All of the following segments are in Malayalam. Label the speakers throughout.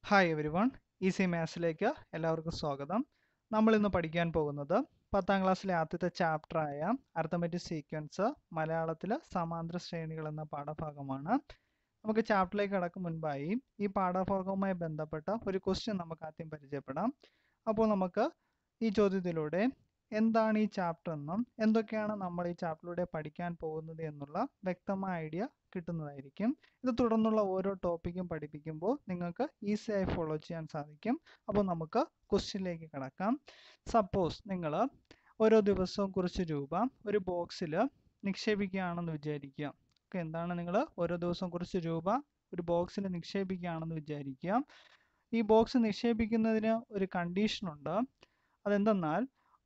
Speaker 1: ഹായ് എവരി വൺ ഈസി മാത്സിലേക്ക് എല്ലാവർക്കും സ്വാഗതം നമ്മൾ ഇന്ന് പഠിക്കാൻ പോകുന്നത് പത്താം ക്ലാസ്സിലെ ആദ്യത്തെ ചാപ്റ്ററായ അർത്ഥമെറ്റിക് സീക്വൻസ് മലയാളത്തിൽ സമാന്തര ശ്രേണികൾ എന്ന പാഠഭാഗമാണ് നമുക്ക് ചാപ്റ്ററിലേക്ക് കടക്കും മുൻപായി ഈ പാഠഭാഗവുമായി ബന്ധപ്പെട്ട ഒരു ക്വസ്റ്റ്യൻ നമുക്ക് ആദ്യം പരിചയപ്പെടാം അപ്പോൾ നമുക്ക് ഈ ചോദ്യത്തിലൂടെ എന്താണ് ഈ ചാപ്റ്റർ എന്നും എന്തൊക്കെയാണ് നമ്മൾ ഈ ചാപ്റ്ററിലൂടെ പഠിക്കാൻ പോകുന്നത് എന്നുള്ള വ്യക്തമായ ഐഡിയ കിട്ടുന്നതായിരിക്കും ഇത് തുടർന്നുള്ള ഓരോ ടോപ്പിക്കും പഠിപ്പിക്കുമ്പോൾ നിങ്ങൾക്ക് ഈസി ആയി ഫോളോ ചെയ്യാൻ സാധിക്കും അപ്പോൾ നമുക്ക് ക്വസ്റ്റ്യനിലേക്ക് കിടക്കാം സപ്പോസ് നിങ്ങൾ ഓരോ ദിവസവും കുറച്ച് രൂപ ഒരു ബോക്സിൽ നിക്ഷേപിക്കുകയാണെന്ന് വിചാരിക്കുക ഓക്കെ എന്താണ് നിങ്ങൾ ഓരോ ദിവസവും കുറച്ച് രൂപ ഒരു ബോക്സിൽ നിക്ഷേപിക്കുകയാണെന്ന് വിചാരിക്കുക ഈ ബോക്സ് നിക്ഷേപിക്കുന്നതിന് ഒരു കണ്ടീഷനുണ്ട് അതെന്തെന്നാൽ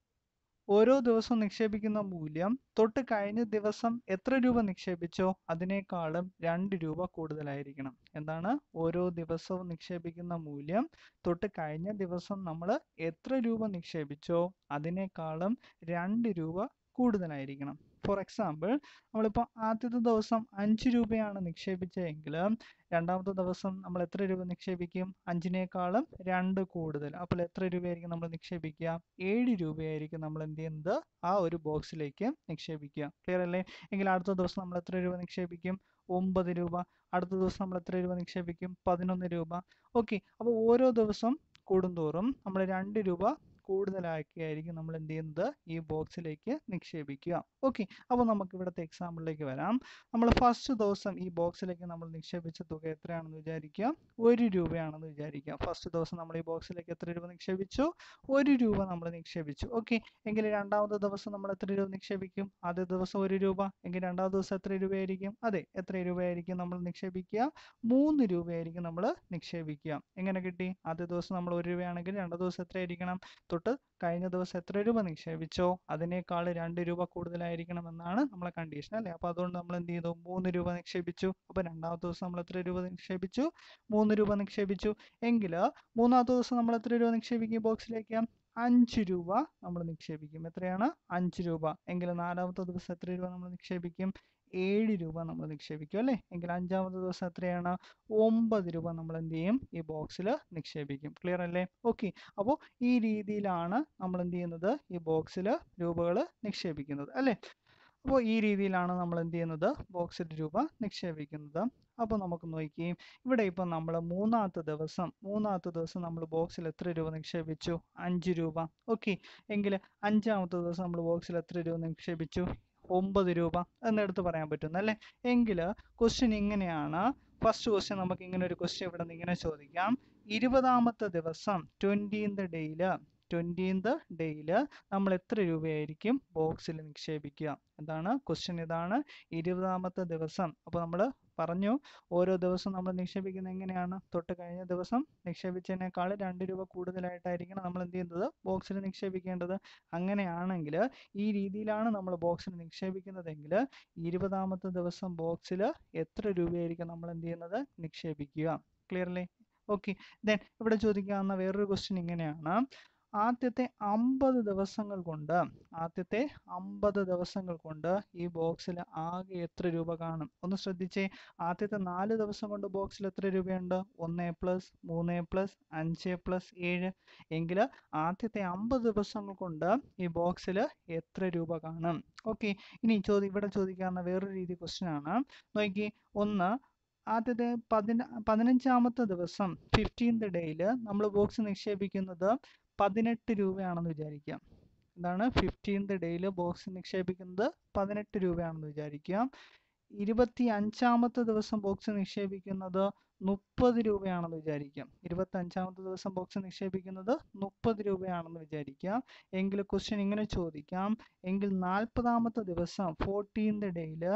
Speaker 1: ഓരോ ദിവസവും നിക്ഷേപിക്കുന്ന മൂല്യം തൊട്ട് കഴിഞ്ഞ ദിവസം എത്ര രൂപ നിക്ഷേപിച്ചോ അതിനേക്കാളും രണ്ട് രൂപ കൂടുതലായിരിക്കണം എന്താണ് ഓരോ ദിവസവും നിക്ഷേപിക്കുന്ന മൂല്യം തൊട്ട് കഴിഞ്ഞ ദിവസം നമ്മൾ എത്ര രൂപ നിക്ഷേപിച്ചോ അതിനേക്കാളും രണ്ട് രൂപ കൂടുതലായിരിക്കണം ഫോർ എക്സാമ്പിൾ നമ്മളിപ്പോൾ ആദ്യത്തെ ദിവസം അഞ്ച് രൂപയാണ് നിക്ഷേപിച്ചതെങ്കിൽ രണ്ടാമത്തെ ദിവസം നമ്മൾ എത്ര രൂപ നിക്ഷേപിക്കും അഞ്ചിനേക്കാളും രണ്ട് കൂടുതൽ അപ്പോൾ എത്ര രൂപയായിരിക്കും നമ്മൾ നിക്ഷേപിക്കുക ഏഴ് രൂപയായിരിക്കും നമ്മൾ എന്ത് ചെയ്യുന്നത് ആ ഒരു ബോക്സിലേക്ക് നിക്ഷേപിക്കുക ക്ലിയർ അല്ലേ എങ്കിൽ അടുത്ത ദിവസം നമ്മൾ എത്ര രൂപ നിക്ഷേപിക്കും ഒമ്പത് രൂപ അടുത്ത ദിവസം നമ്മൾ എത്ര രൂപ നിക്ഷേപിക്കും പതിനൊന്ന് രൂപ ഓക്കെ അപ്പോൾ ഓരോ ദിവസം കൂടുന്തോറും നമ്മൾ രണ്ട് രൂപ കൂടുതലാക്കിയായിരിക്കും നമ്മൾ എന്ത് ചെയ്യുന്നത് ഈ ബോക്സിലേക്ക് നിക്ഷേപിക്കുക ഓക്കെ അപ്പോൾ നമുക്ക് ഇവിടുത്തെ എക്സാമ്പിളിലേക്ക് വരാം നമ്മൾ ഫസ്റ്റ് ദിവസം ഈ ബോക്സിലേക്ക് നമ്മൾ നിക്ഷേപിച്ച തുക എത്രയാണെന്ന് വിചാരിക്കുക ഒരു രൂപയാണെന്ന് വിചാരിക്കുക ഫസ്റ്റ് ദിവസം നമ്മൾ ഈ ബോക്സിലേക്ക് എത്ര രൂപ നിക്ഷേപിച്ചു ഒരു രൂപ നമ്മൾ നിക്ഷേപിച്ചു ഓക്കെ എങ്കിൽ രണ്ടാമത്തെ ദിവസം നമ്മൾ എത്ര രൂപ നിക്ഷേപിക്കും ആദ്യ ദിവസം ഒരു രൂപ എങ്കിൽ രണ്ടാമത്തെ ദിവസം എത്ര രൂപയായിരിക്കും അതെ എത്ര രൂപയായിരിക്കും നമ്മൾ നിക്ഷേപിക്കുക മൂന്ന് രൂപയായിരിക്കും നമ്മൾ നിക്ഷേപിക്കുക എങ്ങനെ കിട്ടി ആദ്യ ദിവസം നമ്മൾ ഒരു രൂപയാണെങ്കിൽ രണ്ടാം ദിവസം എത്രയായിരിക്കണം തൊട്ട് കഴിഞ്ഞ ദിവസം എത്ര രൂപ നിക്ഷേപിച്ചോ അതിനേക്കാൾ രണ്ട് രൂപ കൂടുതലായിരിക്കണം എന്നാണ് നമ്മളെ കണ്ടീഷൻ അല്ലേ അപ്പോൾ അതുകൊണ്ട് നമ്മൾ എന്ത് ചെയ്തു മൂന്ന് രൂപ നിക്ഷേപിച്ചു അപ്പോൾ രണ്ടാമത്തെ ദിവസം നമ്മൾ എത്ര രൂപ നിക്ഷേപിച്ചു മൂന്ന് രൂപ നിക്ഷേപിച്ചു എങ്കിൽ മൂന്നാമത്തെ ദിവസം നമ്മൾ എത്ര രൂപ നിക്ഷേപിക്കും ബോക്സിലേക്ക് അഞ്ച് രൂപ നമ്മൾ നിക്ഷേപിക്കും എത്രയാണ് അഞ്ച് രൂപ എങ്കിൽ നാലാമത്തെ ദിവസം എത്ര രൂപ നമ്മൾ നിക്ഷേപിക്കും ഏഴ് രൂപ നമ്മൾ നിക്ഷേപിക്കും അല്ലേ എങ്കിൽ അഞ്ചാമത്തെ ദിവസം എത്രയാണ് ഒമ്പത് രൂപ നമ്മൾ എന്ത് ചെയ്യും ഈ ബോക്സിൽ നിക്ഷേപിക്കും ക്ലിയർ അല്ലേ ഓക്കെ അപ്പോൾ ഈ രീതിയിലാണ് നമ്മൾ എന്ത് ചെയ്യുന്നത് ഈ ബോക്സിൽ രൂപകൾ നിക്ഷേപിക്കുന്നത് അല്ലേ അപ്പോൾ ഈ രീതിയിലാണ് നമ്മൾ എന്ത് ചെയ്യുന്നത് ബോക്സിൽ രൂപ നിക്ഷേപിക്കുന്നത് അപ്പോൾ നമുക്ക് നോക്കി ഇവിടെ ഇപ്പം നമ്മൾ മൂന്നാമത്തെ ദിവസം മൂന്നാമത്തെ ദിവസം നമ്മൾ ബോക്സിൽ എത്ര രൂപ നിക്ഷേപിച്ചു അഞ്ച് രൂപ ഓക്കെ എങ്കിൽ അഞ്ചാമത്തെ ദിവസം നമ്മൾ ബോക്സിൽ എത്ര രൂപ നിക്ഷേപിച്ചു ഒമ്പത് രൂപ എന്നെടുത്ത് പറയാൻ പറ്റുന്നല്ലേ എങ്കിൽ ക്വസ്റ്റ്യൻ ഇങ്ങനെയാണ് ഫസ്റ്റ് ക്വസ്റ്റ്യൻ നമുക്ക് ഇങ്ങനെ ഒരു ക്വസ്റ്റ്യൻ ഇവിടെ നിന്ന് ഇങ്ങനെ ചോദിക്കാം ഇരുപതാമത്തെ ദിവസം ട്വൻറ്റീന്ത് ഡേയിൽ ട്വൻറ്റീന്ത് ഡേയിൽ നമ്മൾ എത്ര രൂപയായിരിക്കും ബോക്സിൽ നിക്ഷേപിക്കുക എന്താണ് ക്വസ്റ്റ്യൻ ഇതാണ് ഇരുപതാമത്തെ ദിവസം അപ്പോൾ നമ്മൾ പറഞ്ഞു ഓരോ ദിവസം നമ്മൾ നിക്ഷേപിക്കുന്നത് എങ്ങനെയാണ് തൊട്ട് കഴിഞ്ഞ ദിവസം നിക്ഷേപിച്ചതിനേക്കാൾ രണ്ട് രൂപ കൂടുതലായിട്ടായിരിക്കണം നമ്മൾ എന്ത് ചെയ്യുന്നത് ബോക്സിൽ നിക്ഷേപിക്കേണ്ടത് അങ്ങനെയാണെങ്കിൽ ഈ രീതിയിലാണ് നമ്മൾ ബോക്സിൽ നിക്ഷേപിക്കുന്നതെങ്കിൽ ഇരുപതാമത്തെ ദിവസം ബോക്സിൽ എത്ര രൂപയായിരിക്കും നമ്മൾ എന്ത് ചെയ്യുന്നത് നിക്ഷേപിക്കുക ക്ലിയർ അല്ലേ ഓക്കെ ദെൻ ഇവിടെ ചോദിക്കാവുന്ന വേറൊരു ക്വസ്റ്റ്യൻ ഇങ്ങനെയാണ് ആദ്യത്തെ അമ്പത് ദിവസങ്ങൾ കൊണ്ട് ആദ്യത്തെ അമ്പത് ദിവസങ്ങൾ കൊണ്ട് ഈ ബോക്സിൽ ആകെ എത്ര രൂപ കാണും ഒന്ന് ശ്രദ്ധിച്ചേ ആദ്യത്തെ നാല് ദിവസം കൊണ്ട് ബോക്സിൽ എത്ര രൂപയുണ്ട് ഒന്ന് പ്ലസ് മൂന്ന് പ്ലസ് അഞ്ച് പ്ലസ് ഏഴ് എങ്കിൽ ആദ്യത്തെ അമ്പത് ദിവസങ്ങൾ കൊണ്ട് ഈ ബോക്സിൽ എത്ര രൂപ കാണും ഓക്കെ ഇനി ചോദ്യം ഇവിടെ ചോദിക്കാവുന്ന വേറൊരു രീതി ക്വസ്റ്റ്യൻ ആണ് നോക്കി ഒന്ന് ആദ്യത്തെ പതിന പതിനഞ്ചാമത്തെ ദിവസം ഫിഫ്റ്റീൻത് ഡേയിൽ നമ്മൾ ബോക്സ് നിക്ഷേപിക്കുന്നത് പതിനെട്ട് രൂപയാണെന്ന് വിചാരിക്കാം എന്താണ് ഫിഫ്റ്റീൻത് ഡേയിൽ ബോക്സ് നിക്ഷേപിക്കുന്നത് പതിനെട്ട് രൂപയാണെന്ന് വിചാരിക്കുക ഇരുപത്തി അഞ്ചാമത്തെ ദിവസം ബോക്സ് നിക്ഷേപിക്കുന്നത് മുപ്പത് രൂപയാണെന്ന് വിചാരിക്കാം ഇരുപത്തി അഞ്ചാമത്തെ ദിവസം ബോക്സ് നിക്ഷേപിക്കുന്നത് മുപ്പത് രൂപയാണെന്ന് വിചാരിക്കാം എങ്കിൽ ക്വസ്റ്റ്യൻ ഇങ്ങനെ ചോദിക്കാം എങ്കിൽ നാൽപ്പതാമത്തെ ദിവസം ഫോർട്ടീൻത് ഡേയിൽ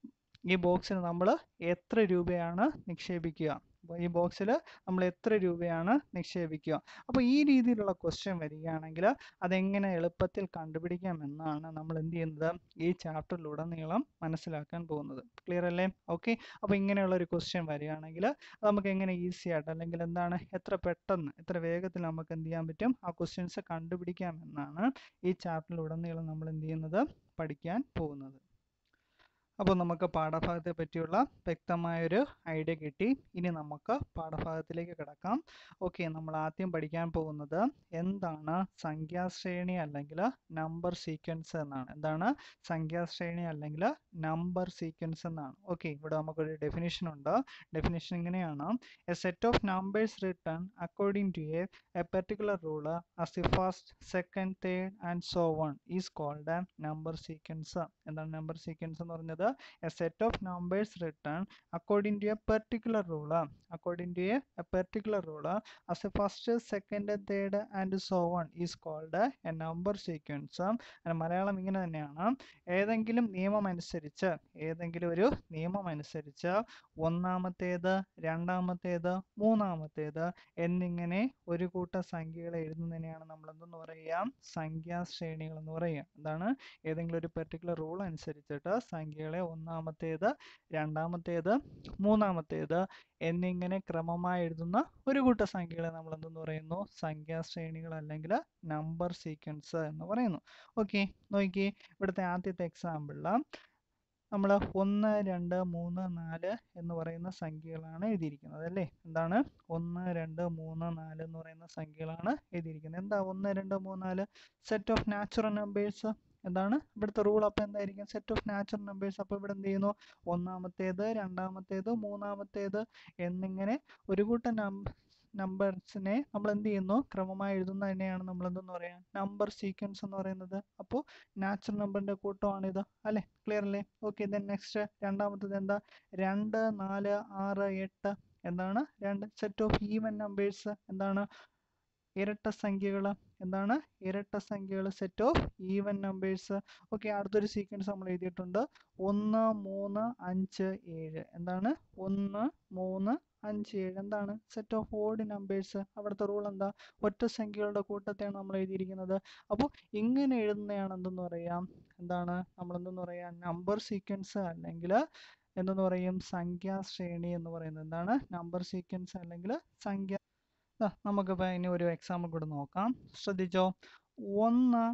Speaker 1: ഈ ബോക്സിൽ നമ്മൾ എത്ര രൂപയാണ് നിക്ഷേപിക്കുക ഈ ബോക്സിൽ നമ്മൾ എത്ര രൂപയാണ് നിക്ഷേപിക്കുക അപ്പോൾ ഈ രീതിയിലുള്ള ക്വസ്റ്റ്യൻ വരികയാണെങ്കിൽ അതെങ്ങനെ എളുപ്പത്തിൽ കണ്ടുപിടിക്കാം എന്നാണ് നമ്മൾ എന്ത് ചെയ്യുന്നത് ഈ ചാപ്റ്ററിലുടനീളം മനസ്സിലാക്കാൻ പോകുന്നത് ക്ലിയർ അല്ലേ ഓക്കെ അപ്പോൾ ഇങ്ങനെയുള്ള ഒരു ക്വസ്റ്റ്യൻ വരികയാണെങ്കിൽ നമുക്ക് എങ്ങനെ ഈസി ആയിട്ട് അല്ലെങ്കിൽ എന്താണ് എത്ര പെട്ടെന്ന് എത്ര വേഗത്തിൽ നമുക്ക് എന്ത് ചെയ്യാൻ പറ്റും ആ ക്വസ്റ്റ്യൻസ് കണ്ടുപിടിക്കാം എന്നാണ് ഈ ചാപ്റ്ററിലുടനീളം നമ്മൾ എന്ത് ചെയ്യുന്നത് പഠിക്കാൻ പോകുന്നത് അപ്പോൾ നമുക്ക് പാഠഭാഗത്തെ പറ്റിയുള്ള വ്യക്തമായൊരു ഐഡിയ കിട്ടി ഇനി നമുക്ക് പാഠഭാഗത്തിലേക്ക് കിടക്കാം ഓക്കെ നമ്മൾ ആദ്യം പഠിക്കാൻ പോകുന്നത് എന്താണ് സംഖ്യാശ്രേണി അല്ലെങ്കിൽ നമ്പർ സീക്വൻസ് എന്നാണ് എന്താണ് സംഖ്യാശ്രേണി അല്ലെങ്കിൽ നമ്പർ സീക്വൻസ് എന്നാണ് ഓക്കെ ഇവിടെ നമുക്കൊരു ഡെഫിനിഷൻ ഉണ്ട് ഡെഫിനിഷൻ ഇങ്ങനെയാണ് a set of numbers written according to a a particular rule as the first second third and so on is called number sequence എന്താണ് നമ്പർ സീക്വൻസ് എന്ന് പറഞ്ഞത് a set of numbers written according to a particular rule according to a particular rule as a first second third and so on is called a number sequence Malayalam ഇങ്ങനെ തന്നെയാണ് ഏതെങ്കിലും നിയമം അനുസരിച്ച് ഏതെങ്കിലും ഒരു നിയമം അനുസരിച്ച് ഒന്നാമത്തേത് രണ്ടാമത്തേത് മൂന്നാമത്തേത് എന്നിങ്ങനെ ഒരു കൂട്ടം സംഖ്യകളെ എഴുതുന്നതിനെയാണ് നമ്മൾ എന്തെന്ന് പറയുക സംഖ്യാശ്രേണികൾ എന്ന് പറയുക എന്താണ് ഏതെങ്കിലും ഒരു പെർട്ടിക്കുലർ റൂൾ അനുസരിച്ചിട്ട് സംഖ്യകളെ ഒന്നാമത്തേത് രണ്ടാമത്തേത് മൂന്നാമത്തേത് എന്നിങ്ങനെ ക്രമമായി എഴുതുന്ന ഒരു കൂട്ടം സംഖ്യകളെ നമ്മൾ എന്തെന്ന് പറയുന്നു സംഖ്യാശ്രേണികൾ അല്ലെങ്കിൽ നമ്പർ സീക്വൻസ് എന്ന് പറയുന്നു ഓക്കെ നോക്കി ഇവിടുത്തെ ആദ്യത്തെ എക്സാമ്പിളിൽ നമ്മൾ ഒന്ന് രണ്ട് മൂന്ന് നാല് എന്ന് പറയുന്ന സംഖ്യകളാണ് എഴുതിയിരിക്കുന്നത് അല്ലേ എന്താണ് ഒന്ന് രണ്ട് മൂന്ന് നാല് എന്ന് പറയുന്ന സംഖ്യകളാണ് എഴുതിയിരിക്കുന്നത് എന്താ ഒന്ന് രണ്ട് മൂന്ന് നാല് സെറ്റ് ഓഫ് നാച്ചുറൽ നമ്പേഴ്സ് എന്താണ് ഇവിടുത്തെ റൂൾ അപ്പോൾ എന്തായിരിക്കും സെറ്റ് ഓഫ് നാച്ചുറൽ നമ്പേഴ്സ് അപ്പോൾ ഇവിടെ എന്ത് ചെയ്യുന്നു ഒന്നാമത്തേത് രണ്ടാമത്തേത് മൂന്നാമത്തേത് എന്നിങ്ങനെ ഒരു കൂട്ടം നമ്പേഴ്സിനെ നമ്മൾ എന്ത് ചെയ്യുന്നു ക്രമമായി എഴുതുന്നതിനെയാണ് നമ്മൾ എന്തെന്ന് പറയാം നമ്പർ സീക്വൻസ് എന്ന് പറയുന്നത് അപ്പോൾ നാച്ചുറൽ നമ്പറിന്റെ കൂട്ടമാണിത് അല്ലേ ക്ലിയർ അല്ലേ ഓക്കെ ദെൻ നെക്സ്റ്റ് രണ്ടാമത്തത് എന്താ രണ്ട് നാല് ആറ് എട്ട് എന്താണ് രണ്ട് സെറ്റ് ഓഫ് ഈവൻ നമ്പേഴ്സ് എന്താണ് ഇരട്ട സംഖ്യകൾ എന്താണ് ഇരട്ട സംഖ്യകൾ set of even numbers okay അടുത്തൊരു സീക്വൻസ് നമ്മൾ എഴുതിയിട്ടുണ്ട് ഒന്ന് മൂന്ന് അഞ്ച് ഏഴ് എന്താണ് ഒന്ന് മൂന്ന് അഞ്ച് ഏഴ് എന്താണ് സെറ്റ് ഓഫ് ഓഡ് നമ്പേഴ്സ് അവിടുത്തെ റൂൾ എന്താ ഒറ്റ സംഖ്യകളുടെ കൂട്ടത്തെയാണ് നമ്മൾ എഴുതിയിരിക്കുന്നത് അപ്പോൾ ഇങ്ങനെ എഴുതുന്നതാണ് എന്തെന്ന് പറയാം എന്താണ് നമ്മൾ എന്തെന്ന് പറയാം നമ്പർ സീക്വൻസ് അല്ലെങ്കിൽ എന്തെന്ന് പറയും സംഖ്യാശ്രേണി എന്ന് പറയുന്നത് എന്താണ് നമ്പർ സീക്വൻസ് അല്ലെങ്കിൽ സംഖ്യ നമുക്കിപ്പോൾ ഇനി ഒരു എക്സാമ്പിൾ കൂടെ നോക്കാം ശ്രദ്ധിച്ചോ ഒന്ന്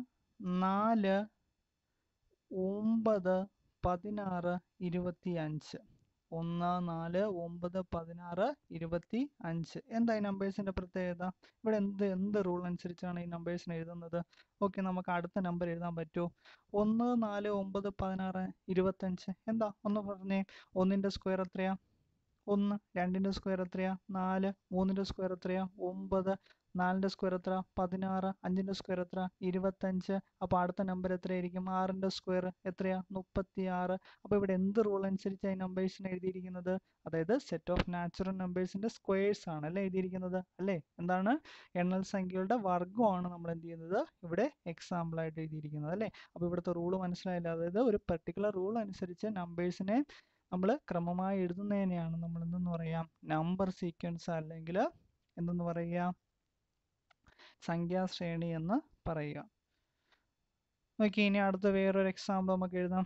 Speaker 1: നാല് ഒമ്പത് പതിനാറ് ഇരുപത്തി അഞ്ച് ഒന്ന് നാല് ഒമ്പത് പതിനാറ് ഇരുപത്തി അഞ്ച് എന്താ ഈ നമ്പേഴ്സിന്റെ പ്രത്യേകത ഇവിടെ എന്ത് എന്ത് റൂൾ അനുസരിച്ചാണ് ഈ നമ്പേഴ്സിനെ എഴുതുന്നത് ഓക്കെ നമുക്ക് അടുത്ത നമ്പർ എഴുതാൻ പറ്റുമോ ഒന്ന് നാല് ഒമ്പത് പതിനാറ് ഇരുപത്തഞ്ച് എന്താ ഒന്ന് പറഞ്ഞേ ഒന്നിന്റെ സ്ക്വയർ എത്രയാ ഒന്ന് രണ്ടിന്റെ സ്ക്വയർ എത്രയാ നാല് മൂന്നിന്റെ സ്ക്വയർ എത്രയാ ഒമ്പത് നാലിന്റെ സ്ക്വയർ എത്ര പതിനാറ് അഞ്ചിന്റെ സ്ക്വയർ എത്ര ഇരുപത്തഞ്ച് അപ്പോൾ അടുത്ത നമ്പർ എത്രയായിരിക്കും ആറിന്റെ സ്ക്വയർ എത്രയാ മുപ്പത്തി ആറ് അപ്പോൾ ഇവിടെ എന്ത് റൂൾ അനുസരിച്ചാണ് ഈ നമ്പേഴ്സിനെ എഴുതിയിരിക്കുന്നത് അതായത് സെറ്റ് ഓഫ് നാച്ചുറൽ നമ്പേഴ്സിന്റെ സ്ക്വയേഴ്സ് ആണ് അല്ലേ എഴുതിയിരിക്കുന്നത് അല്ലേ എന്താണ് എണ്ണൽ സംഖ്യകളുടെ വർഗമാണ് നമ്മൾ എന്ത് ചെയ്യുന്നത് ഇവിടെ എക്സാമ്പിൾ ആയിട്ട് എഴുതിയിരിക്കുന്നത് അല്ലേ അപ്പോൾ ഇവിടുത്തെ റൂൾ മനസ്സിലായില്ല അതായത് ഒരു പെർട്ടിക്കുലർ റൂൾ അനുസരിച്ച് നമ്പേഴ്സിനെ നമ്മൾ ക്രമമായി എഴുതുന്നതിനെയാണ് നമ്മൾ എന്തെന്ന് പറയാം നമ്പർ സീക്വൻസ് അല്ലെങ്കിൽ എന്തെന്ന് പറയുക സംഖ്യാശ്രേണി എന്ന് പറയുക നോക്കി ഇനി അടുത്ത വേറൊരു എക്സാമ്പിൾ നമുക്ക് എഴുതാം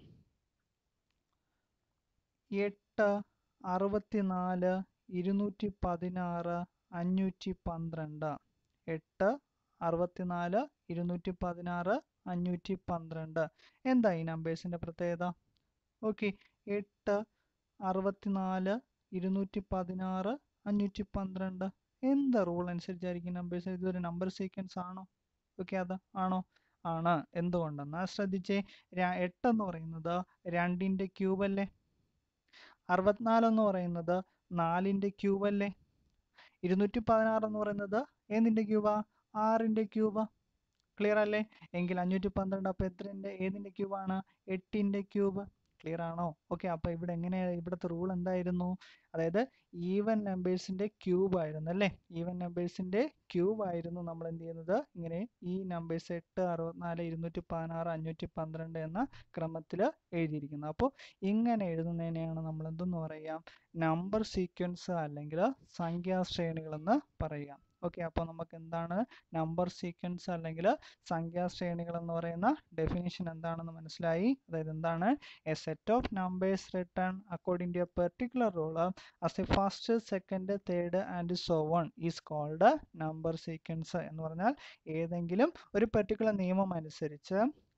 Speaker 1: എട്ട് അറുപത്തിനാല് ഇരുന്നൂറ്റി പതിനാറ് അഞ്ഞൂറ്റി പന്ത്രണ്ട് എട്ട് അറുപത്തിനാല് ഇരുന്നൂറ്റി പതിനാറ് അഞ്ഞൂറ്റി പന്ത്രണ്ട് എന്താ ഈ നമ്പേഴ്സിന്റെ പ്രത്യേകത ഓക്കെ എട്ട് അറുപത്തിനാല് ഇരുന്നൂറ്റി പതിനാറ് അഞ്ഞൂറ്റി പന്ത്രണ്ട് എന്താ റൂൾ അനുസരിച്ചായിരിക്കും നമ്പേഴ്സ് ഇതൊരു നമ്പർ സീക്വൻസ് ആണോ ഓക്കെ അത് ആണോ ആണ് എന്തുകൊണ്ടെന്നാൽ ശ്രദ്ധിച്ചേ എട്ട് എന്ന് പറയുന്നത് രണ്ടിന്റെ ക്യൂബ് അല്ലേ അറുപത്തിനാല് എന്ന് പറയുന്നത് നാലിന്റെ ക്യൂബ് അല്ലേ ഇരുന്നൂറ്റി പതിനാറ് എന്ന് പറയുന്നത് ഏതിന്റെ ക്യൂബാ ആറിന്റെ ക്യൂബ് ക്ലിയർ അല്ലേ എങ്കിൽ അഞ്ഞൂറ്റി പന്ത്രണ്ട് അപ്പൊ എത്രന്റെ ഏതിന്റെ ക്യൂബാണ് എട്ടിന്റെ ക്യൂബ് ക്ലിയർ ആണോ ഓക്കെ അപ്പൊ ഇവിടെ എങ്ങനെ ഇവിടുത്തെ റൂൾ എന്തായിരുന്നു അതായത് ഈവൻ നമ്പേഴ്സിന്റെ ക്യൂബ് ആയിരുന്നു അല്ലേ ഈവൻ നമ്പേഴ്സിന്റെ ക്യൂബ് ആയിരുന്നു നമ്മൾ എന്ത് ചെയ്യുന്നത് ഇങ്ങനെ ഈ നമ്പേഴ്സ് എട്ട് അറുപത്തിനാല് ഇരുന്നൂറ്റി പതിനാറ് അഞ്ഞൂറ്റി പന്ത്രണ്ട് എന്ന ക്രമത്തിൽ എഴുതിയിരിക്കുന്നത് അപ്പോൾ ഇങ്ങനെ എഴുതുന്നതിനെയാണ് നമ്മൾ എന്തെന്ന് പറയാം നമ്പർ സീക്വൻസ് അല്ലെങ്കിൽ സംഖ്യാശ്രേണികൾ എന്ന് പറയുക ഓക്കെ അപ്പോൾ നമുക്ക് എന്താണ് നമ്പർ സീക്വൻസ് അല്ലെങ്കിൽ സംഖ്യാശ്രേണികൾ എന്ന് പറയുന്ന ഡെഫിനിഷൻ എന്താണെന്ന് മനസ്സിലായി അതായത് എന്താണ് a set of numbers written according to a particular rule as a first second third and so on is called number sequence എന്ന് പറഞ്ഞാൽ ഏതെങ്കിലും ഒരു പെർട്ടിക്കുലർ നിയമം അനുസരിച്ച്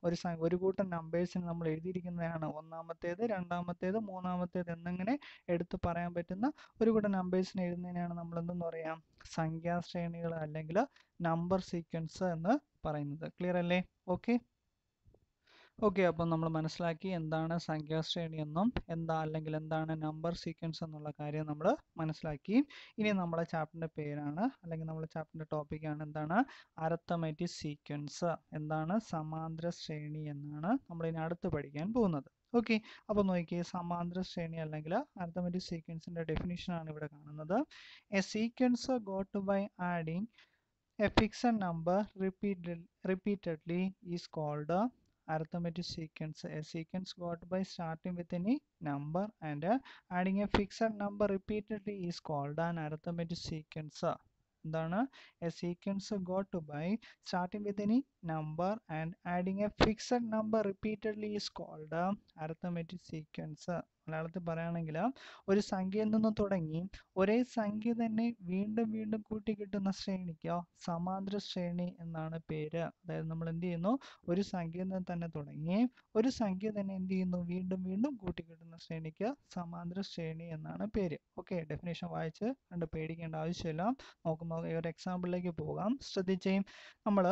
Speaker 1: ഒരു സ ഒരു കൂട്ടം നമ്പേഴ്സിന് നമ്മൾ എഴുതിയിരിക്കുന്നതാണ് ഒന്നാമത്തേത് രണ്ടാമത്തേത് മൂന്നാമത്തേത് എന്നിങ്ങനെ എടുത്ത് പറയാൻ പറ്റുന്ന ഒരു കൂട്ടം നമ്പേഴ്സിനെ എഴുതുന്നതിനാണ് നമ്മൾ എന്തെന്ന് പറയാം സംഖ്യാശ്രേണികൾ അല്ലെങ്കിൽ നമ്പർ സീക്വൻസ് എന്ന് പറയുന്നത് ക്ലിയർ അല്ലേ ഓക്കെ ഓക്കെ അപ്പം നമ്മൾ മനസ്സിലാക്കി എന്താണ് സംഖ്യാശ്രേണി എന്നും എന്താ അല്ലെങ്കിൽ എന്താണ് നമ്പർ സീക്വൻസ് എന്നുള്ള കാര്യം നമ്മൾ മനസ്സിലാക്കി ഇനി നമ്മളെ ചാപ്റ്ററിൻ്റെ പേരാണ് അല്ലെങ്കിൽ നമ്മളെ ചാപ്റ്ററിൻ്റെ ടോപ്പിക്കാണ് എന്താണ് അരത്തമാറ്റിക് സീക്വൻസ് എന്താണ് സമാന്തര ശ്രേണി എന്നാണ് നമ്മൾ ഇനി അടുത്ത് പഠിക്കാൻ പോകുന്നത് ഓക്കെ അപ്പോൾ നോക്കിയേ സമാന്തര ശ്രേണി അല്ലെങ്കിൽ അരത്തമാറ്റിക് സീക്വൻസിൻ്റെ ഡെഫിനിഷനാണ് ഇവിടെ കാണുന്നത് a sequence got by adding a fixed number repeated, repeatedly is called a arithmetic sequence. A sequence got by starting with any number and uh, adding a fixed number repeatedly is called an arithmetic sequence. എന്താണ് a sequence got by starting with any number and adding a fixed number repeatedly is called arithmetic sequence മലയാളത്തിൽ പറയുകയാണെങ്കിൽ ഒരു സംഖ്യയിൽ നിന്ന് തുടങ്ങി ഒരേ സംഖ്യ തന്നെ വീണ്ടും വീണ്ടും കൂട്ടി കിട്ടുന്ന ശ്രേണിക്ക് സമാന്തര ശ്രേണി എന്നാണ് പേര് അതായത് നമ്മൾ എന്ത് ചെയ്യുന്നു ഒരു സംഖ്യയിൽ നിന്ന് തന്നെ തുടങ്ങി ഒരു സംഖ്യ തന്നെ എന്ത് ചെയ്യുന്നു വീണ്ടും വീണ്ടും കൂട്ടി കിട്ടുന്ന ശ്രേണിക്ക് സമാന്തര ശ്രേണി എന്നാണ് പേര് ഓക്കെ ഡെഫിനേഷൻ വായിച്ച് കണ്ട് പേടിക്കേണ്ട ആവശ്യമില്ല നോക്കുമ്പോൾ ഈ ഒരു എക്സാമ്പിളിലേക്ക് പോകാം ശ്രദ്ധിച്ചേ നമ്മൾ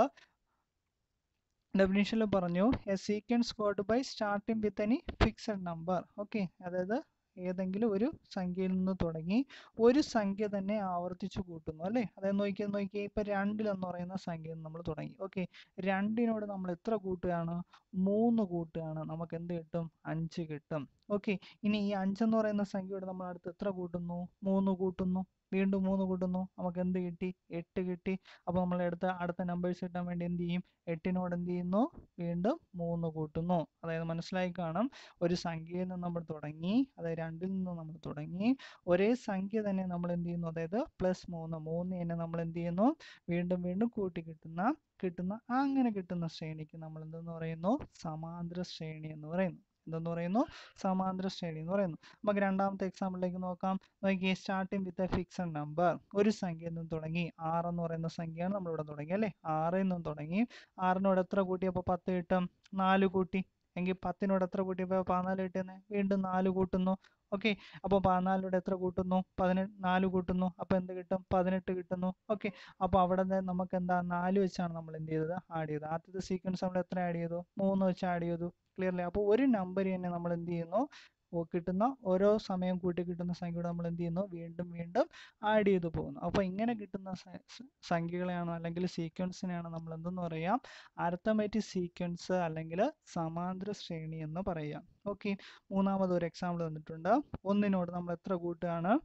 Speaker 1: ഡെഫിനേഷനിൽ പറഞ്ഞു a sequence got by starting with any fixed number okay അതായത് ഏതെങ്കിലും ഒരു സംഖ്യയിൽ നിന്ന് തുടങ്ങി ഒരു സംഖ്യ തന്നെ ആവർത്തിച്ച് കൂട്ടുന്നു അല്ലേ അതായത് നോക്കിയാൽ നോക്കിയാൽ ഇപ്പം രണ്ടിലെന്ന് പറയുന്ന സംഖ്യയിൽ നമ്മൾ തുടങ്ങി ഓക്കെ രണ്ടിനോട് നമ്മൾ എത്ര കൂട്ടുകയാണ് മൂന്ന് കൂട്ടുകയാണ് നമുക്ക് എന്ത് കിട്ടും അഞ്ച് കിട്ടും ഓക്കെ ഇനി ഈ അഞ്ചെന്ന് പറയുന്ന സംഖ്യയോട് നമ്മൾ അടുത്ത് എത്ര കൂട്ടുന്നു മൂന്ന് കൂട്ടുന്നു വീണ്ടും മൂന്ന് കൂട്ടുന്നു നമുക്ക് എന്ത് കിട്ടി എട്ട് കിട്ടി അപ്പോൾ നമ്മൾ എടുത്ത അടുത്ത നമ്പേഴ്സ് കിട്ടാൻ വേണ്ടി എന്ത് ചെയ്യും എട്ടിനോട് എന്ത് ചെയ്യുന്നു വീണ്ടും മൂന്ന് കൂട്ടുന്നു അതായത് മനസ്സിലായി കാണും ഒരു സംഖ്യയിൽ നിന്ന് നമ്മൾ തുടങ്ങി അതായത് രണ്ടിൽ നിന്ന് നമ്മൾ തുടങ്ങി ഒരേ സംഖ്യ തന്നെ നമ്മൾ എന്ത് ചെയ്യുന്നു അതായത് പ്ലസ് മൂന്ന് മൂന്ന് തന്നെ നമ്മൾ എന്ത് ചെയ്യുന്നു വീണ്ടും വീണ്ടും കൂട്ടി കിട്ടുന്ന കിട്ടുന്ന അങ്ങനെ കിട്ടുന്ന ശ്രേണിക്ക് നമ്മൾ എന്തെന്ന് പറയുന്നു സമാന്തര ശ്രേണി എന്ന് പറയുന്നു എന്തെന്ന് പറയുന്നു സമാന്തര ശ്രേണി എന്ന് പറയുന്നു നമുക്ക് രണ്ടാമത്തെ എക്സാമ്പിളിലേക്ക് നോക്കാം നോക്കിയേ starting with a fixed number ഒരു സംഖ്യയിൽ നിന്ന് തുടങ്ങി ആറ് എന്ന് പറയുന്ന സംഖ്യയാണ് നമ്മളിവിടെ തുടങ്ങി അല്ലേ ആറിൽ നിന്നും തുടങ്ങി ആറിനോട് എത്ര കൂട്ടിയപ്പോൾ പത്ത് കിട്ടും നാല് കൂട്ടി എങ്കിൽ പത്തിനോട് എത്ര കൂട്ടിയപ്പോൾ പതിനാല് കിട്ടുന്നത് വീണ്ടും നാല് കൂട്ടുന്നു ഓക്കെ അപ്പോൾ പതിനാലിനോട് എത്ര കൂട്ടുന്നു പതിനെട്ട് നാല് കൂട്ടുന്നു അപ്പോൾ എന്ത് കിട്ടും പതിനെട്ട് കിട്ടുന്നു ഓക്കെ അപ്പോൾ അവിടെ നിന്ന് നമുക്ക് എന്താ നാല് വെച്ചാണ് നമ്മൾ എന്ത് ചെയ്തത് ആഡ് ചെയ്തത് ആദ്യത്തെ സീക്വൻസ് നമ്മൾ എത്ര ആഡ് ചെയ്തു മൂന്ന് വെച്ച് ആഡ് ചെയ്തു ക്ലിയർലി അപ്പോൾ ഒരു നമ്പർ തന്നെ നമ്മൾ എന്ത് ചെയ്യുന്നു കിട്ടുന്ന ഓരോ സമയം കൂട്ടി കിട്ടുന്ന സംഖ്യയോട് നമ്മൾ എന്ത് ചെയ്യുന്നു വീണ്ടും വീണ്ടും ആഡ് ചെയ്തു പോകുന്നു അപ്പോൾ ഇങ്ങനെ കിട്ടുന്ന സംഖ്യകളെയാണ് അല്ലെങ്കിൽ സീക്വൻസിനെയാണ് നമ്മൾ എന്തെന്ന് പറയാം അരത്തമാറ്റിക് സീക്വൻസ് അല്ലെങ്കിൽ സമാന്തര ശ്രേണി എന്ന് പറയാം ഓക്കെ മൂന്നാമത് ഒരു എക്സാമ്പിൾ തന്നിട്ടുണ്ട് ഒന്നിനോട് നമ്മൾ എത്ര കൂട്ടുകയാണ്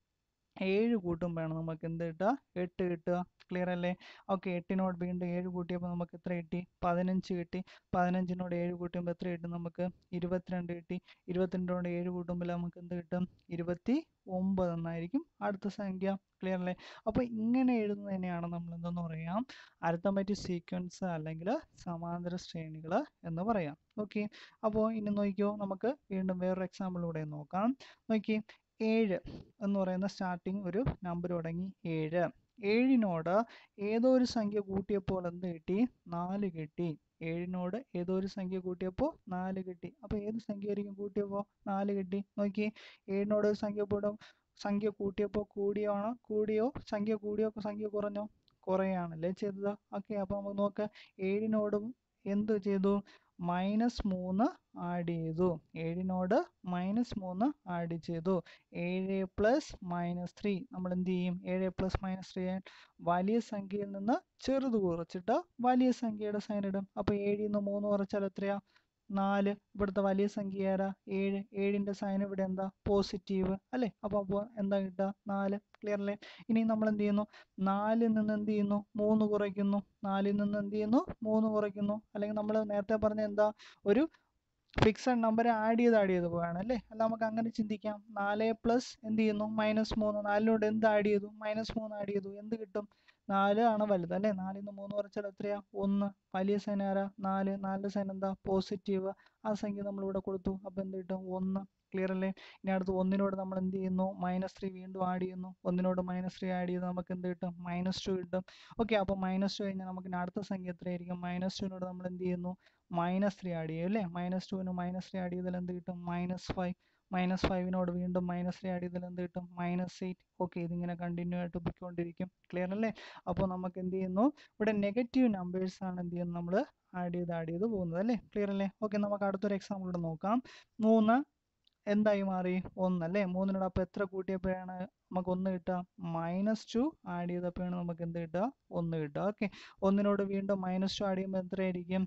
Speaker 1: ഏഴ് കൂട്ടുമ്പോഴാണ് നമുക്ക് എന്ത് കിട്ടുക എട്ട് കിട്ടുക ക്ലിയർ അല്ലേ ഓക്കെ എട്ടിനോട് വീണ്ടും ഏഴ് കൂട്ടിയപ്പോൾ നമുക്ക് എത്ര കിട്ടി പതിനഞ്ച് കിട്ടി പതിനഞ്ചിനോട് ഏഴ് കൂട്ടുമ്പോൾ എത്ര കിട്ടും നമുക്ക് ഇരുപത്തിരണ്ട് കിട്ടി ഇരുപത്തിരണ്ടിനോട് ഏഴ് കൂട്ടുമ്പോൾ നമുക്ക് എന്ത് കിട്ടും ഇരുപത്തി ഒമ്പത് എന്നായിരിക്കും അടുത്ത സംഖ്യ ക്ലിയർ അല്ലേ അപ്പോൾ ഇങ്ങനെ എഴുതുന്നതിനെയാണ് നമ്മൾ എന്തെന്ന് പറയാം അരിത്തമാറ്റിക് സീക്വൻസ് അല്ലെങ്കിൽ സമാന്തര ശ്രേണികൾ എന്ന് പറയാം ഓക്കെ അപ്പോൾ ഇനി നോക്കിയോ നമുക്ക് വീണ്ടും വേറൊരു എക്സാമ്പിളിലൂടെ നോക്കാം നോക്കി ഏഴ് എന്ന് പറയുന്ന സ്റ്റാർട്ടിങ് ഒരു നമ്പർ തുടങ്ങി ഏഴ് ഏഴിനോട് ഏതോ ഒരു സംഖ്യ കൂട്ടിയപ്പോൾ എന്ത് കിട്ടി നാല് കിട്ടി ഏഴിനോട് ഏതോ ഒരു സംഖ്യ കൂട്ടിയപ്പോൾ നാല് കിട്ടി അപ്പോൾ ഏത് സംഖ്യ ആയിരിക്കും കൂട്ടിയപ്പോൾ നാല് കിട്ടി നോക്കി ഏഴിനോട് ഒരു സംഖ്യ കൂടെ സംഖ്യ കൂട്ടിയപ്പോൾ കൂടിയാണോ കൂടിയോ സംഖ്യ കൂടിയോ സംഖ്യ കുറഞ്ഞോ കുറയാണല്ലേ ചെയ്തത് ഓക്കെ അപ്പോൾ നമുക്ക് നോക്കാം ഏഴിനോടും എന്ത് ചെയ്തു മൈനസ് മൂന്ന് ആഡ് ചെയ്തു ഏഴിനോട് മൈനസ് മൂന്ന് ആഡ് ചെയ്തു ഏഴ് പ്ലസ് മൈനസ് ത്രീ നമ്മൾ എന്ത് ചെയ്യും ഏഴ് പ്ലസ് മൈനസ് ത്രീ വലിയ സംഖ്യയിൽ നിന്ന് ചെറുത് കുറച്ചിട്ട് വലിയ സംഖ്യയുടെ സൈൻ ഇടും അപ്പോൾ ഏഴിൽ നിന്ന് മൂന്ന് കുറച്ചാൽ എത്രയാ നാല് ഇവിടുത്തെ വലിയ സംഖ്യ ആരാ ഏഴ് ഏഴിൻ്റെ സൈൻ ഇവിടെ എന്താ പോസിറ്റീവ് അല്ലേ അപ്പോൾ അപ്പോൾ എന്താ കിട്ടുക നാല് ക്ലിയർ അല്ലേ ഇനി നമ്മൾ എന്ത് ചെയ്യുന്നു നാലിൽ നിന്ന് എന്ത് ചെയ്യുന്നു മൂന്ന് കുറയ്ക്കുന്നു നാലിൽ നിന്ന് എന്ത് ചെയ്യുന്നു മൂന്ന് കുറയ്ക്കുന്നു അല്ലെങ്കിൽ നമ്മൾ നേരത്തെ പറഞ്ഞ എന്താ ഒരു ഫിക്സഡ് നമ്പർ ആഡ് ചെയ്ത് ആഡ് ചെയ്ത് പോവുകയാണ് അല്ലേ അല്ല നമുക്ക് അങ്ങനെ ചിന്തിക്കാം നാല് പ്ലസ് എന്ത് ചെയ്യുന്നു മൈനസ് മൂന്ന് നാലിനോട് എന്ത് ആഡ് ചെയ്തു മൈനസ് മൂന്ന് ആഡ് ചെയ്തു എന്ത് കിട്ടും നാല് ആണ് വലുത് അല്ലേ നാലിൽ നിന്ന് മൂന്ന് കുറച്ചാൽ എത്രയാ ഒന്ന് വലിയ സൈൻ ആരാ നാല് നാലിൻ്റെ സൈൻ എന്താ പോസിറ്റീവ് ആ സംഖ്യ നമ്മളിവിടെ കൊടുത്തു അപ്പോൾ എന്ത് കിട്ടും ഒന്ന് ക്ലിയർ അല്ലേ ഇനി അടുത്ത് ഒന്നിനോട് നമ്മൾ എന്ത് ചെയ്യുന്നു മൈനസ് ത്രീ വീണ്ടും ആഡ് ചെയ്യുന്നു ഒന്നിനോട് മൈനസ് ത്രീ ആഡ് ചെയ്ത് നമുക്ക് എന്ത് കിട്ടും മൈനസ് ടു കിട്ടും ഓക്കെ അപ്പോൾ മൈനസ് ടു കഴിഞ്ഞാൽ നമുക്ക് ഇനി അടുത്ത സംഖ്യ എത്രയായിരിക്കും മൈനസ് ടുവിനോട് നമ്മൾ എന്ത് ചെയ്യുന്നു മൈനസ് ത്രീ ആഡ് ചെയ്യും അല്ലേ മൈനസ് ടുവിന് മൈനസ് ത്രീ ആഡ് ചെയ്താൽ എന്ത് കിട്ടും മൈനസ് ഫൈവ് മൈനസ് ഫൈവിനോട് വീണ്ടും മൈനസ് ത്രീ ആഡ് ചെയ്താൽ എന്ത് കിട്ടും മൈനസ് എയ്റ്റ് ഓക്കെ ഇതിങ്ങനെ കണ്ടിന്യൂ ആയിട്ട് പോയിക്കൊണ്ടിരിക്കും ക്ലിയർ അല്ലേ അപ്പോൾ നമുക്ക് എന്ത് ചെയ്യുന്നു ഇവിടെ നെഗറ്റീവ് നമ്പേഴ്സ് ആണ് എന്ത് ചെയ്യുന്നത് നമ്മൾ ആഡ് ചെയ്ത് ആഡ് ചെയ്ത് പോകുന്നത് അല്ലേ ക്ലിയർ അല്ലേ ഓക്കെ നമുക്ക് അടുത്തൊരു എക്സാമ്പിൾ ഇവിടെ നോക്കാം മൂന്ന് എന്തായി മാറി ഒന്ന് അല്ലേ മൂന്നിനോട് അപ്പോൾ എത്ര കൂട്ടിയപ്പോഴാണ് നമുക്ക് ഒന്ന് കിട്ടുക മൈനസ് ടു ആഡ് ചെയ്തപ്പോഴാണ് നമുക്ക് എന്ത് കിട്ടുക ഒന്ന് കിട്ടുക ഓക്കെ ഒന്നിനോട് വീണ്ടും മൈനസ് ടു ആഡ് ചെയ്യുമ്പോൾ എത്രയായിരിക്കും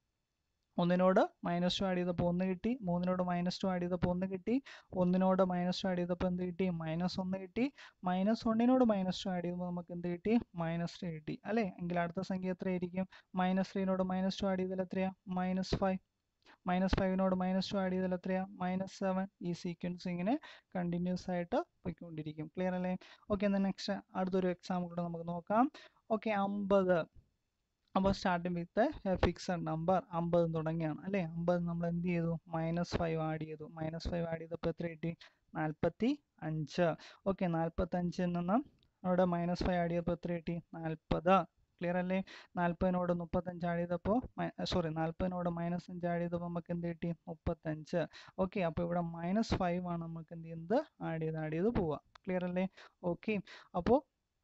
Speaker 1: ഒന്നിനോട് മൈനസ് ടു ആഡ് ചെയ്തപ്പോൾ ഒന്ന് കിട്ടി മൂന്നിനോട് മൈനസ് ടു ആഡ് ചെയ്തപ്പോൾ ഒന്ന് കിട്ടി ഒന്നിനോട് മൈനസ് ടു ആഡ് ചെയ്തപ്പോൾ എന്ത് കിട്ടി മൈനസ് ഒന്ന് കിട്ടി മൈനസ് ഒന്നിനോട് മൈനസ് ടു ആഡ് ചെയ്യുമ്പോൾ നമുക്ക് എന്ത് കിട്ടി മൈനസ് ത്രീ കിട്ടി അല്ലേ എങ്കിൽ അടുത്ത സംഖ്യ എത്രയായിരിക്കും മൈനസ് ത്രീനോട് മൈനസ് ടു ആഡ് ചെയ്താൽ എത്രയാ മൈനസ് ഫൈവ് മൈനസ് ഫൈവിനോട് മൈനസ് ടു ആഡ് ചെയ്താൽ എത്രയാ മൈനസ് സെവൻ ഈ സീക്വൻസ് ഇങ്ങനെ കണ്ടിന്യൂസ് ആയിട്ട് പോയിക്കൊണ്ടിരിക്കും ക്ലിയർ അല്ലേ ഓക്കെ എന്നാൽ നെക്സ്റ്റ് അടുത്തൊരു എക്സാമ്പിൾ കൂടെ നമുക്ക് നോക്കാം ഓക്കെ അമ്പത് അപ്പോൾ സ്റ്റാർട്ടിങ് വിത്ത് ഫിക്സഡ് നമ്പർ അമ്പത് തുടങ്ങിയാണ് അല്ലേ അമ്പത് നമ്മൾ എന്ത് ചെയ്തു മൈനസ് ഫൈവ് ആഡ് ചെയ്തു മൈനസ് ഫൈവ് ആഡ് ചെയ്തപ്പോൾ എത്ര കിട്ടി നാൽപ്പത്തി അഞ്ച് ഓക്കെ നാൽപ്പത്തഞ്ചിൽ നിന്ന് അവിടെ മൈനസ് ഫൈവ് ആഡ് ചെയ്തപ്പോൾ എത്ര കിട്ടി നാൽപ്പത് ക്ലിയർ അല്ലേ നാൽപ്പതിനോട് മുപ്പത്തഞ്ച് ആഡ് ചെയ്തപ്പോൾ സോറി നാൽപ്പതിനോട് മൈനസ് അഞ്ച് ആഡ് ചെയ്തപ്പോൾ നമുക്ക് എന്ത് കിട്ടി മുപ്പത്തഞ്ച് ഓക്കെ അപ്പോൾ ഇവിടെ മൈനസ് ഫൈവ് ആണ് നമുക്ക് എന്ത് ചെയ്യുന്നത് ആഡ് ചെയ്ത് ആഡ് ചെയ്ത് പോവുക ക്ലിയർ അല്ലേ ഓക്കെ അപ്പോൾ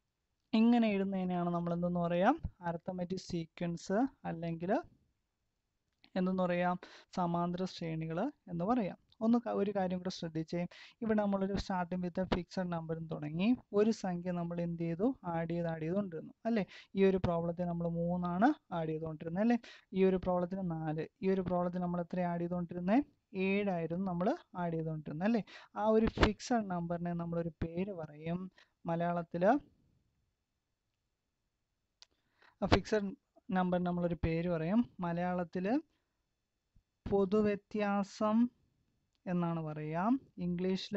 Speaker 1: ഇങ്ങനെ എഴുതുന്നതിനെയാണ് നമ്മൾ എന്തെന്ന് പറയാം അർത്ഥമെറ്റിക് സീക്വൻസ് അല്ലെങ്കിൽ എന്തെന്ന് പറയാം സമാന്തര ശ്രേണികൾ എന്ന് പറയാം ഒന്ന് ക- ഒരു കാര്യം കൂടെ ശ്രദ്ധിച്ചേ ഇവിടെ നമ്മളൊരു സ്റ്റാർട്ടിംഗ് വിത്ത് ഫിക്സഡ് നമ്പറും തുടങ്ങി ഒരു സംഖ്യ നമ്മൾ എന്ത് ചെയ്തു ആഡ് ചെയ്ത് ആഡ് ചെയ്തുകൊണ്ടിരുന്നു അല്ലേ ഈ ഒരു പ്രോബ്ലത്തിൽ നമ്മൾ മൂന്നാണ് ആഡ് ചെയ്തുകൊണ്ടിരുന്നത് അല്ലേ ഈ ഒരു പ്രോബ്ലത്തിന് നാല് ഈ ഒരു പ്രോബ്ലത്തിൽ നമ്മൾ എത്ര ആഡ് ചെയ്തുകൊണ്ടിരുന്നത് ഏഴായിരുന്നു നമ്മൾ ആഡ് ചെയ്തുകൊണ്ടിരുന്നത് അല്ലേ ആ ഒരു ഫിക്സഡ് നമ്പറിനെ നമ്മളൊരു പേര് പറയും മലയാളത്തിൽ ആ ഫിക്സഡ് നമ്പർ നമ്മളൊരു പേര് പറയും മലയാളത്തിൽ പൊതുവ്യത്യാസം എന്നാണ് പറയാം ഇംഗ്ലീഷിൽ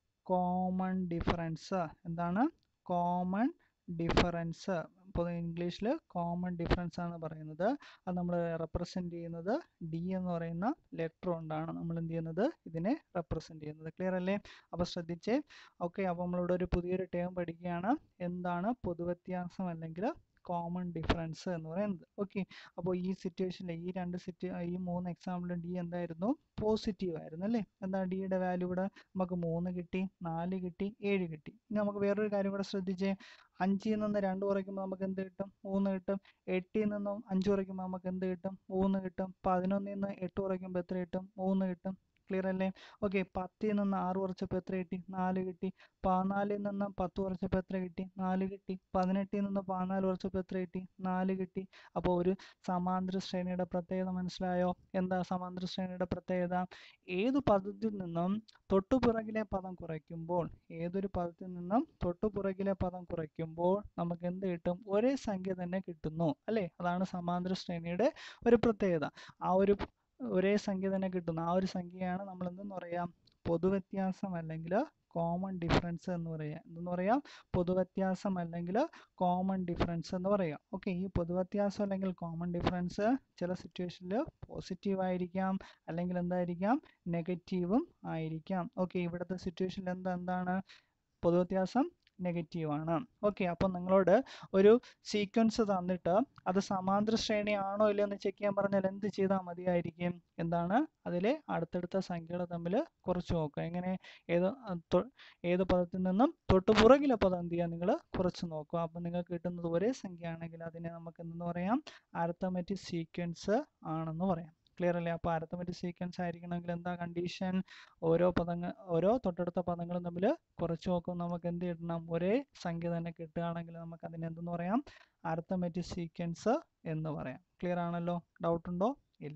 Speaker 1: കോമൺ ഡിഫറൻസ് എന്താണ് കോമൺ ഡിഫറൻസ് ഇപ്പോൾ ഇംഗ്ലീഷിൽ കോമൺ ഡിഫറൻസ് ആണ് പറയുന്നത് അത് നമ്മൾ റെപ്രസെൻ്റ് ചെയ്യുന്നത് ഡി എന്ന് പറയുന്ന ലെറ്റർ കൊണ്ടാണ് നമ്മൾ എന്ത് ചെയ്യുന്നത് ഇതിനെ റെപ്രസെൻ്റ് ചെയ്യുന്നത് ക്ലിയർ അല്ലേ അപ്പോൾ ശ്രദ്ധിച്ചേ ഓക്കെ അപ്പോൾ നമ്മളിവിടെ ഒരു പുതിയൊരു ടേം പഠിക്കുകയാണ് എന്താണ് പൊതുവ്യത്യാസം അല്ലെങ്കിൽ കോമൺ ഡിഫറൻസ് എന്ന് പറയുന്നത് ഓക്കെ അപ്പോൾ ഈ സിറ്റുവേഷനിൽ ഈ രണ്ട് സിറ്റു ഈ മൂന്ന് എക്സാമ്പിളും ഡി എന്തായിരുന്നു പോസിറ്റീവ് ആയിരുന്നു അല്ലേ എന്താ ഡിയുടെ വാല്യൂ ഇവിടെ നമുക്ക് മൂന്ന് കിട്ടി നാല് കിട്ടി ഏഴ് കിട്ടി ഇനി നമുക്ക് വേറൊരു കാര്യം കൂടെ ശ്രദ്ധിച്ചേ അഞ്ചിൽ നിന്ന് രണ്ട് കുറയ്ക്കുമ്പോൾ നമുക്ക് എന്ത് കിട്ടും മൂന്ന് കിട്ടും എട്ടിൽ നിന്നും അഞ്ച് കുറയ്ക്കുമ്പോൾ നമുക്ക് എന്ത് കിട്ടും മൂന്ന് കിട്ടും പതിനൊന്നിൽ നിന്ന് എട്ട് കുറയ്ക്കുമ്പോൾ എത്ര കിട്ടും മൂന്ന് കിട്ടും ക്ലിയർ അല്ലേ ഓക്കെ പത്തിൽ നിന്ന് ആറ് കുറച്ചപ്പോൾ എത്ര കിട്ടി നാല് കിട്ടി പതിനാലിൽ നിന്ന് പത്ത് കുറച്ചപ്പോൾ എത്ര കിട്ടി നാല് കിട്ടി പതിനെട്ടിൽ നിന്ന് പതിനാല് കുറച്ചപ്പോൾ എത്ര കിട്ടി നാല് കിട്ടി അപ്പോൾ ഒരു സമാന്തര ശ്രേണിയുടെ പ്രത്യേകത മനസ്സിലായോ എന്താ സമാന്തര ശ്രേണിയുടെ പ്രത്യേകത ഏത് പദത്തിൽ നിന്നും തൊട്ടുപിറകിലെ പദം കുറയ്ക്കുമ്പോൾ ഏതൊരു പദത്തിൽ നിന്നും തൊട്ടുപിറകിലെ പദം കുറയ്ക്കുമ്പോൾ നമുക്ക് എന്ത് കിട്ടും ഒരേ സംഖ്യ തന്നെ കിട്ടുന്നു അല്ലേ അതാണ് സമാന്തര ശ്രേണിയുടെ ഒരു പ്രത്യേകത ആ ഒരു ഒരേ സംഖ്യ തന്നെ കിട്ടുന്നു ആ ഒരു സംഖ്യയാണ് നമ്മൾ എന്തെന്ന് പറയാം പൊതുവ്യത്യാസം അല്ലെങ്കിൽ കോമൺ ഡിഫറൻസ് എന്ന് പറയാം എന്തെന്ന് പറയാം പൊതുവ്യത്യാസം അല്ലെങ്കിൽ കോമൺ ഡിഫറൻസ് എന്ന് പറയാം ഓക്കെ ഈ പൊതുവ്യത്യാസം അല്ലെങ്കിൽ കോമൺ ഡിഫറൻസ് ചില സിറ്റുവേഷനിൽ പോസിറ്റീവ് ആയിരിക്കാം അല്ലെങ്കിൽ എന്തായിരിക്കാം നെഗറ്റീവും ആയിരിക്കാം ഓക്കെ ഇവിടുത്തെ സിറ്റുവേഷനിൽ എന്താ എന്താണ് പൊതുവ്യത്യാസം നെഗറ്റീവ് ആണ് ഓക്കെ അപ്പോൾ നിങ്ങളോട് ഒരു സീക്വൻസ് തന്നിട്ട് അത് സമാന്തര ശ്രേണി ആണോ ഇല്ലയോ എന്ന് ചെക്ക് ചെയ്യാൻ പറഞ്ഞാൽ എന്ത് ചെയ്താൽ മതിയായിരിക്കും എന്താണ് അതിലെ അടുത്തടുത്ത സംഖ്യകൾ തമ്മിൽ കുറച്ച് നോക്കുക എങ്ങനെ ഏത് അഹ് തൊ- ഏത് പദത്തിൽ നിന്നും തൊട്ട് പുറകിലെ പദം എന്ത് ചെയ്യുക നിങ്ങൾ കുറച്ച് നോക്കുക അപ്പോൾ നിങ്ങൾക്ക് കിട്ടുന്നത് ഒരേ സംഖ്യ ആണെങ്കിൽ അതിനെ നമുക്ക് എന്തെന്ന് പറയാം അരിത്തമെറ്റിക് സീക്വൻസ് ആണെന്ന് പറയാം ക്ലിയർ അല്ലേ അപ്പോൾ അരിത്തമെറ്റിക് സീക്വൻസ് ആയിരിക്കണമെങ്കിൽ എന്താ കണ്ടീഷൻ ഓരോ പദങ്ങൾ ഓരോ തൊട്ടടുത്ത പദങ്ങളും തമ്മിൽ കുറച്ച് നോക്കുമ്പോൾ നമുക്ക് എന്ത് കിട്ടണം ഒരേ സംഖ്യ തന്നെ കിട്ടുകയാണെങ്കിൽ നമുക്ക് അതിനെ എന്തെന്ന് പറയാം അരിത്തമെറ്റിക് സീക്വൻസ് എന്ന് പറയാം ക്ലിയർ ആണല്ലോ ഡൗട്ട് ഉണ്ടോ ഇല്ല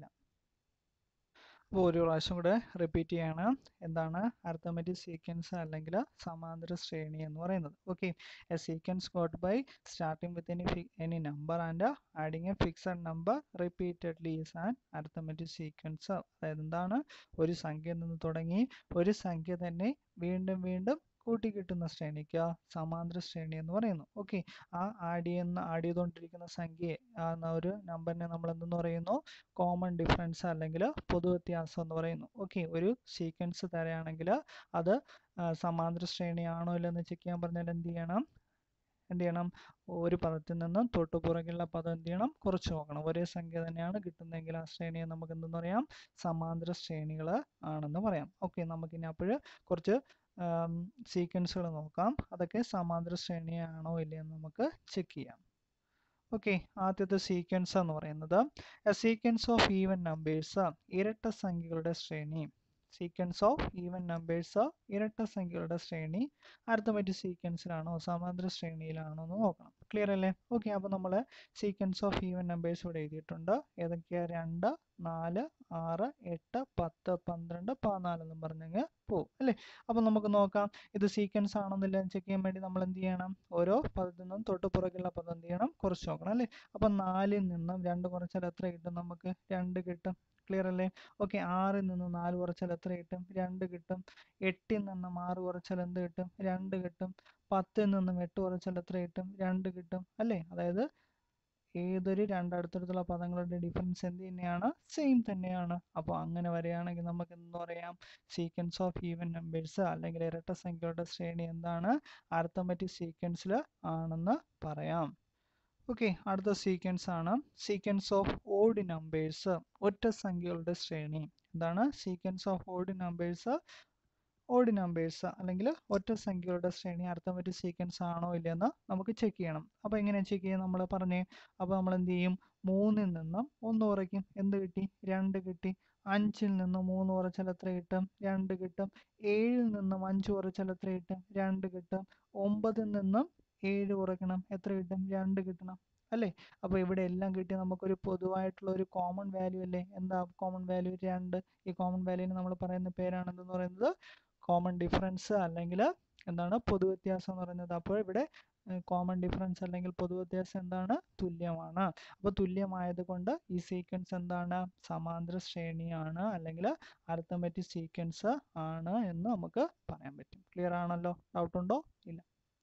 Speaker 1: അപ്പോൾ ഒരു പ്രാവശ്യം കൂടെ റിപ്പീറ്റ് ചെയ്യാണ് എന്താണ് അരിത്തമെറ്റിക് സീക്വൻസ് അല്ലെങ്കിൽ സമാന്തര ശ്രേണി എന്ന് പറയുന്നത് okay a sequence got by starting with any any number and adding a fixed number repeatedly is an arithmetic sequence അതായത് എന്താണ് ഒരു സംഖ്യയിൽ നിന്ന് തുടങ്ങി ഒരു സംഖ്യ തന്നെ വീണ്ടും വീണ്ടും കൂട്ടി കിട്ടുന്ന ശ്രേണിക്ക് സമാന്തര ശ്രേണി എന്ന് പറയുന്നു ഓക്കെ ആ ആഡ് ചെയ്യുന്ന ആഡ് ചെയ്തുകൊണ്ടിരിക്കുന്ന സംഖ്യയെ ആ ന- ഒരു നമ്പറിനെ നമ്മൾ എന്തെന്ന് പറയുന്നു കോമൺ ഡിഫറൻസ് അല്ലെങ്കിൽ പൊതുവ്യത്യാസം എന്ന് പറയുന്നു ഓക്കെ ഒരു സീക്വൻസ് തരാണെങ്കിൽ അത് ആ, സമാന്തര ശ്രേണിയാണോ ഇല്ലെന്ന് ചെക്ക് ചെയ്യാൻ പറഞ്ഞാൽ എന്ത് ചെയ്യണം എന്ത് ചെയ്യണം ഒരു പദത്തിൽ നിന്നും തൊട്ടു പുറകിലുള്ള പദം എന്ത് ചെയ്യണം കുറച്ച് നോക്കണം ഒരേ സംഖ്യ തന്നെയാണ് കിട്ടുന്നതെങ്കിൽ ആ ശ്രേണിയെ നമുക്ക് എന്തെന്ന് പറയാം സമാന്തര ശ്രേണികൾ ആണെന്ന് പറയാം ഓക്കെ നമുക്കിനി അപ്പോൾ കുറച്ച് സീക്വൻസുകൾ നോക്കാം അതൊക്കെ സമാന്തര ശ്രേണിയാണോ ഇല്ലയെന്ന് നമുക്ക് ചെക്ക് ചെയ്യാം ഓക്കെ ആദ്യത്തെ സീക്വൻസ് എന്ന് പറയുന്നത് a sequence of even numbers ഇരട്ട സംഖ്യകളുടെ ശ്രേണി സീക്വൻസ് ഓഫ് ഈവൻ നമ്പേഴ്സ് ഇരട്ട സംഖ്യകളുടെ ശ്രേണി അർത്ഥമെറ്റിക് സീക്വൻസിലാണോ സമാന്തര ശ്രേണിയിലാണോ എന്ന് നോക്കണം ക്ലിയർ അല്ലേ ഓക്കെ അപ്പോൾ നമ്മൾ സീക്വൻസ് ഓഫ് ഈവൻ നമ്പേഴ്സ് ഇവിടെ എഴുതിയിട്ടുണ്ട് ഏതൊക്കെയാണ് രണ്ട് നാല് ആറ് എട്ട് പത്ത് പന്ത്രണ്ട് പതിനാല് എന്നും പറഞ്ഞങ്ങ് പോവും അല്ലേ അപ്പോൾ നമുക്ക് നോക്കാം ഇത് സീക്വൻസ് ആണെന്നില്ല ചെക്ക് ചെയ്യാൻ വേണ്ടി നമ്മൾ എന്ത് ചെയ്യണം ഓരോ പദത്തിൽ നിന്നും തൊട്ട് പുറകിലുള്ള പദം എന്ത് ചെയ്യണം കുറച്ച് നോക്കണം അല്ലേ അപ്പം നാലിൽ നിന്നും രണ്ട് കുറച്ചാൽ എത്ര കിട്ടും നമുക്ക് രണ്ട് കിട്ടും ക്ലിയർ അല്ലേ ഓക്കെ ആറിൽ നിന്ന് നാല് കുറച്ചാൽ എത്ര കിട്ടും രണ്ട് കിട്ടും എട്ടിൽ നിന്നും ആറ് കുറച്ചാൽ എന്ത് കിട്ടും രണ്ട് കിട്ടും പത്തിൽ നിന്നും എട്ട് കുറച്ചാൽ എത്ര കിട്ടും രണ്ട് കിട്ടും അല്ലേ അതായത് ഏതൊരു രണ്ട് അടുത്തടുത്തുള്ള പദങ്ങളുടെ ഡിഫറൻസ് എന്ത് തന്നെയാണ് സെയിം തന്നെയാണ് അപ്പോൾ അങ്ങനെ വരികയാണെങ്കിൽ നമുക്ക് എന്ന് പറയാം സീക്വൻസ് ഓഫ് ഈവൻ നമ്പേഴ്സ് അല്ലെങ്കിൽ ഇരട്ട സംഖ്യകളുടെ ശ്രേണി എന്താണ് അർത്ഥമെറ്റിക് സീക്വൻസിൽ ആണെന്ന് പറയാം ഓക്കെ അടുത്ത സീക്വൻസ് ആണ് സീക്വൻസ് ഓഫ് ഓഡ് നമ്പേഴ്സ് ഒറ്റ സംഖ്യകളുടെ ശ്രേണി എന്താണ് sequence of odd numbers odd numbers അല്ലെങ്കിൽ ഒറ്റ സംഖ്യകളുടെ ശ്രേണി അർത്ഥമെറ്റിക് സീക്വൻസ് ആണോ ഇല്ലയെന്ന് നമുക്ക് ചെക്ക് ചെയ്യണം അപ്പോൾ എങ്ങനെ ചെക്ക് ചെയ്യാം നമ്മൾ പറഞ്ഞേ അപ്പോൾ നമ്മൾ എന്ത് ചെയ്യും മൂന്നിൽ നിന്നും ഒന്ന് കുറയ്ക്കും എന്ത് കിട്ടി രണ്ട് കിട്ടി അഞ്ചിൽ നിന്നും മൂന്ന് കുറച്ചാൽ എത്ര കിട്ടും രണ്ട് കിട്ടും ഏഴിൽ നിന്നും അഞ്ച് കുറച്ചാൽ എത്ര കിട്ടും രണ്ട് കിട്ടും ഒമ്പതിൽ നിന്നും ഏഴ് കുറയ്ക്കണം എത്ര കിട്ടും രണ്ട് കിട്ടണം അല്ലേ അപ്പോൾ ഇവിടെ എല്ലാം കിട്ടി നമുക്കൊരു പൊതുവായിട്ടുള്ള ഒരു കോമൺ വാല്യൂ അല്ലേ എന്താ കോമൺ വാല്യൂ രണ്ട് ഈ കോമൺ വാല്യൂവിന് നമ്മൾ പറയുന്ന പേരാണ് എന്തെന്ന് പറയുന്നത് കോമൺ ഡിഫറൻസ് അല്ലെങ്കിൽ എന്താണ് പൊതുവ്യത്യാസം എന്ന് പറയുന്നത് അപ്പോൾ ഇവിടെ കോമൺ ഡിഫറൻസ് അല്ലെങ്കിൽ പൊതുവ്യത്യാസം എന്താണ് തുല്യമാണ് അപ്പോൾ തുല്യമായത് കൊണ്ട് ഈ സീക്വൻസ് എന്താണ് സമാന്തര ശ്രേണിയാണ് അല്ലെങ്കിൽ അർത്ഥമെറ്റിക് സീക്വൻസ് ആണ് എന്ന് നമുക്ക് പറയാൻ പറ്റും ക്ലിയർ ആണല്ലോ ഡൗട്ട് ഉണ്ടോ ഇല്ല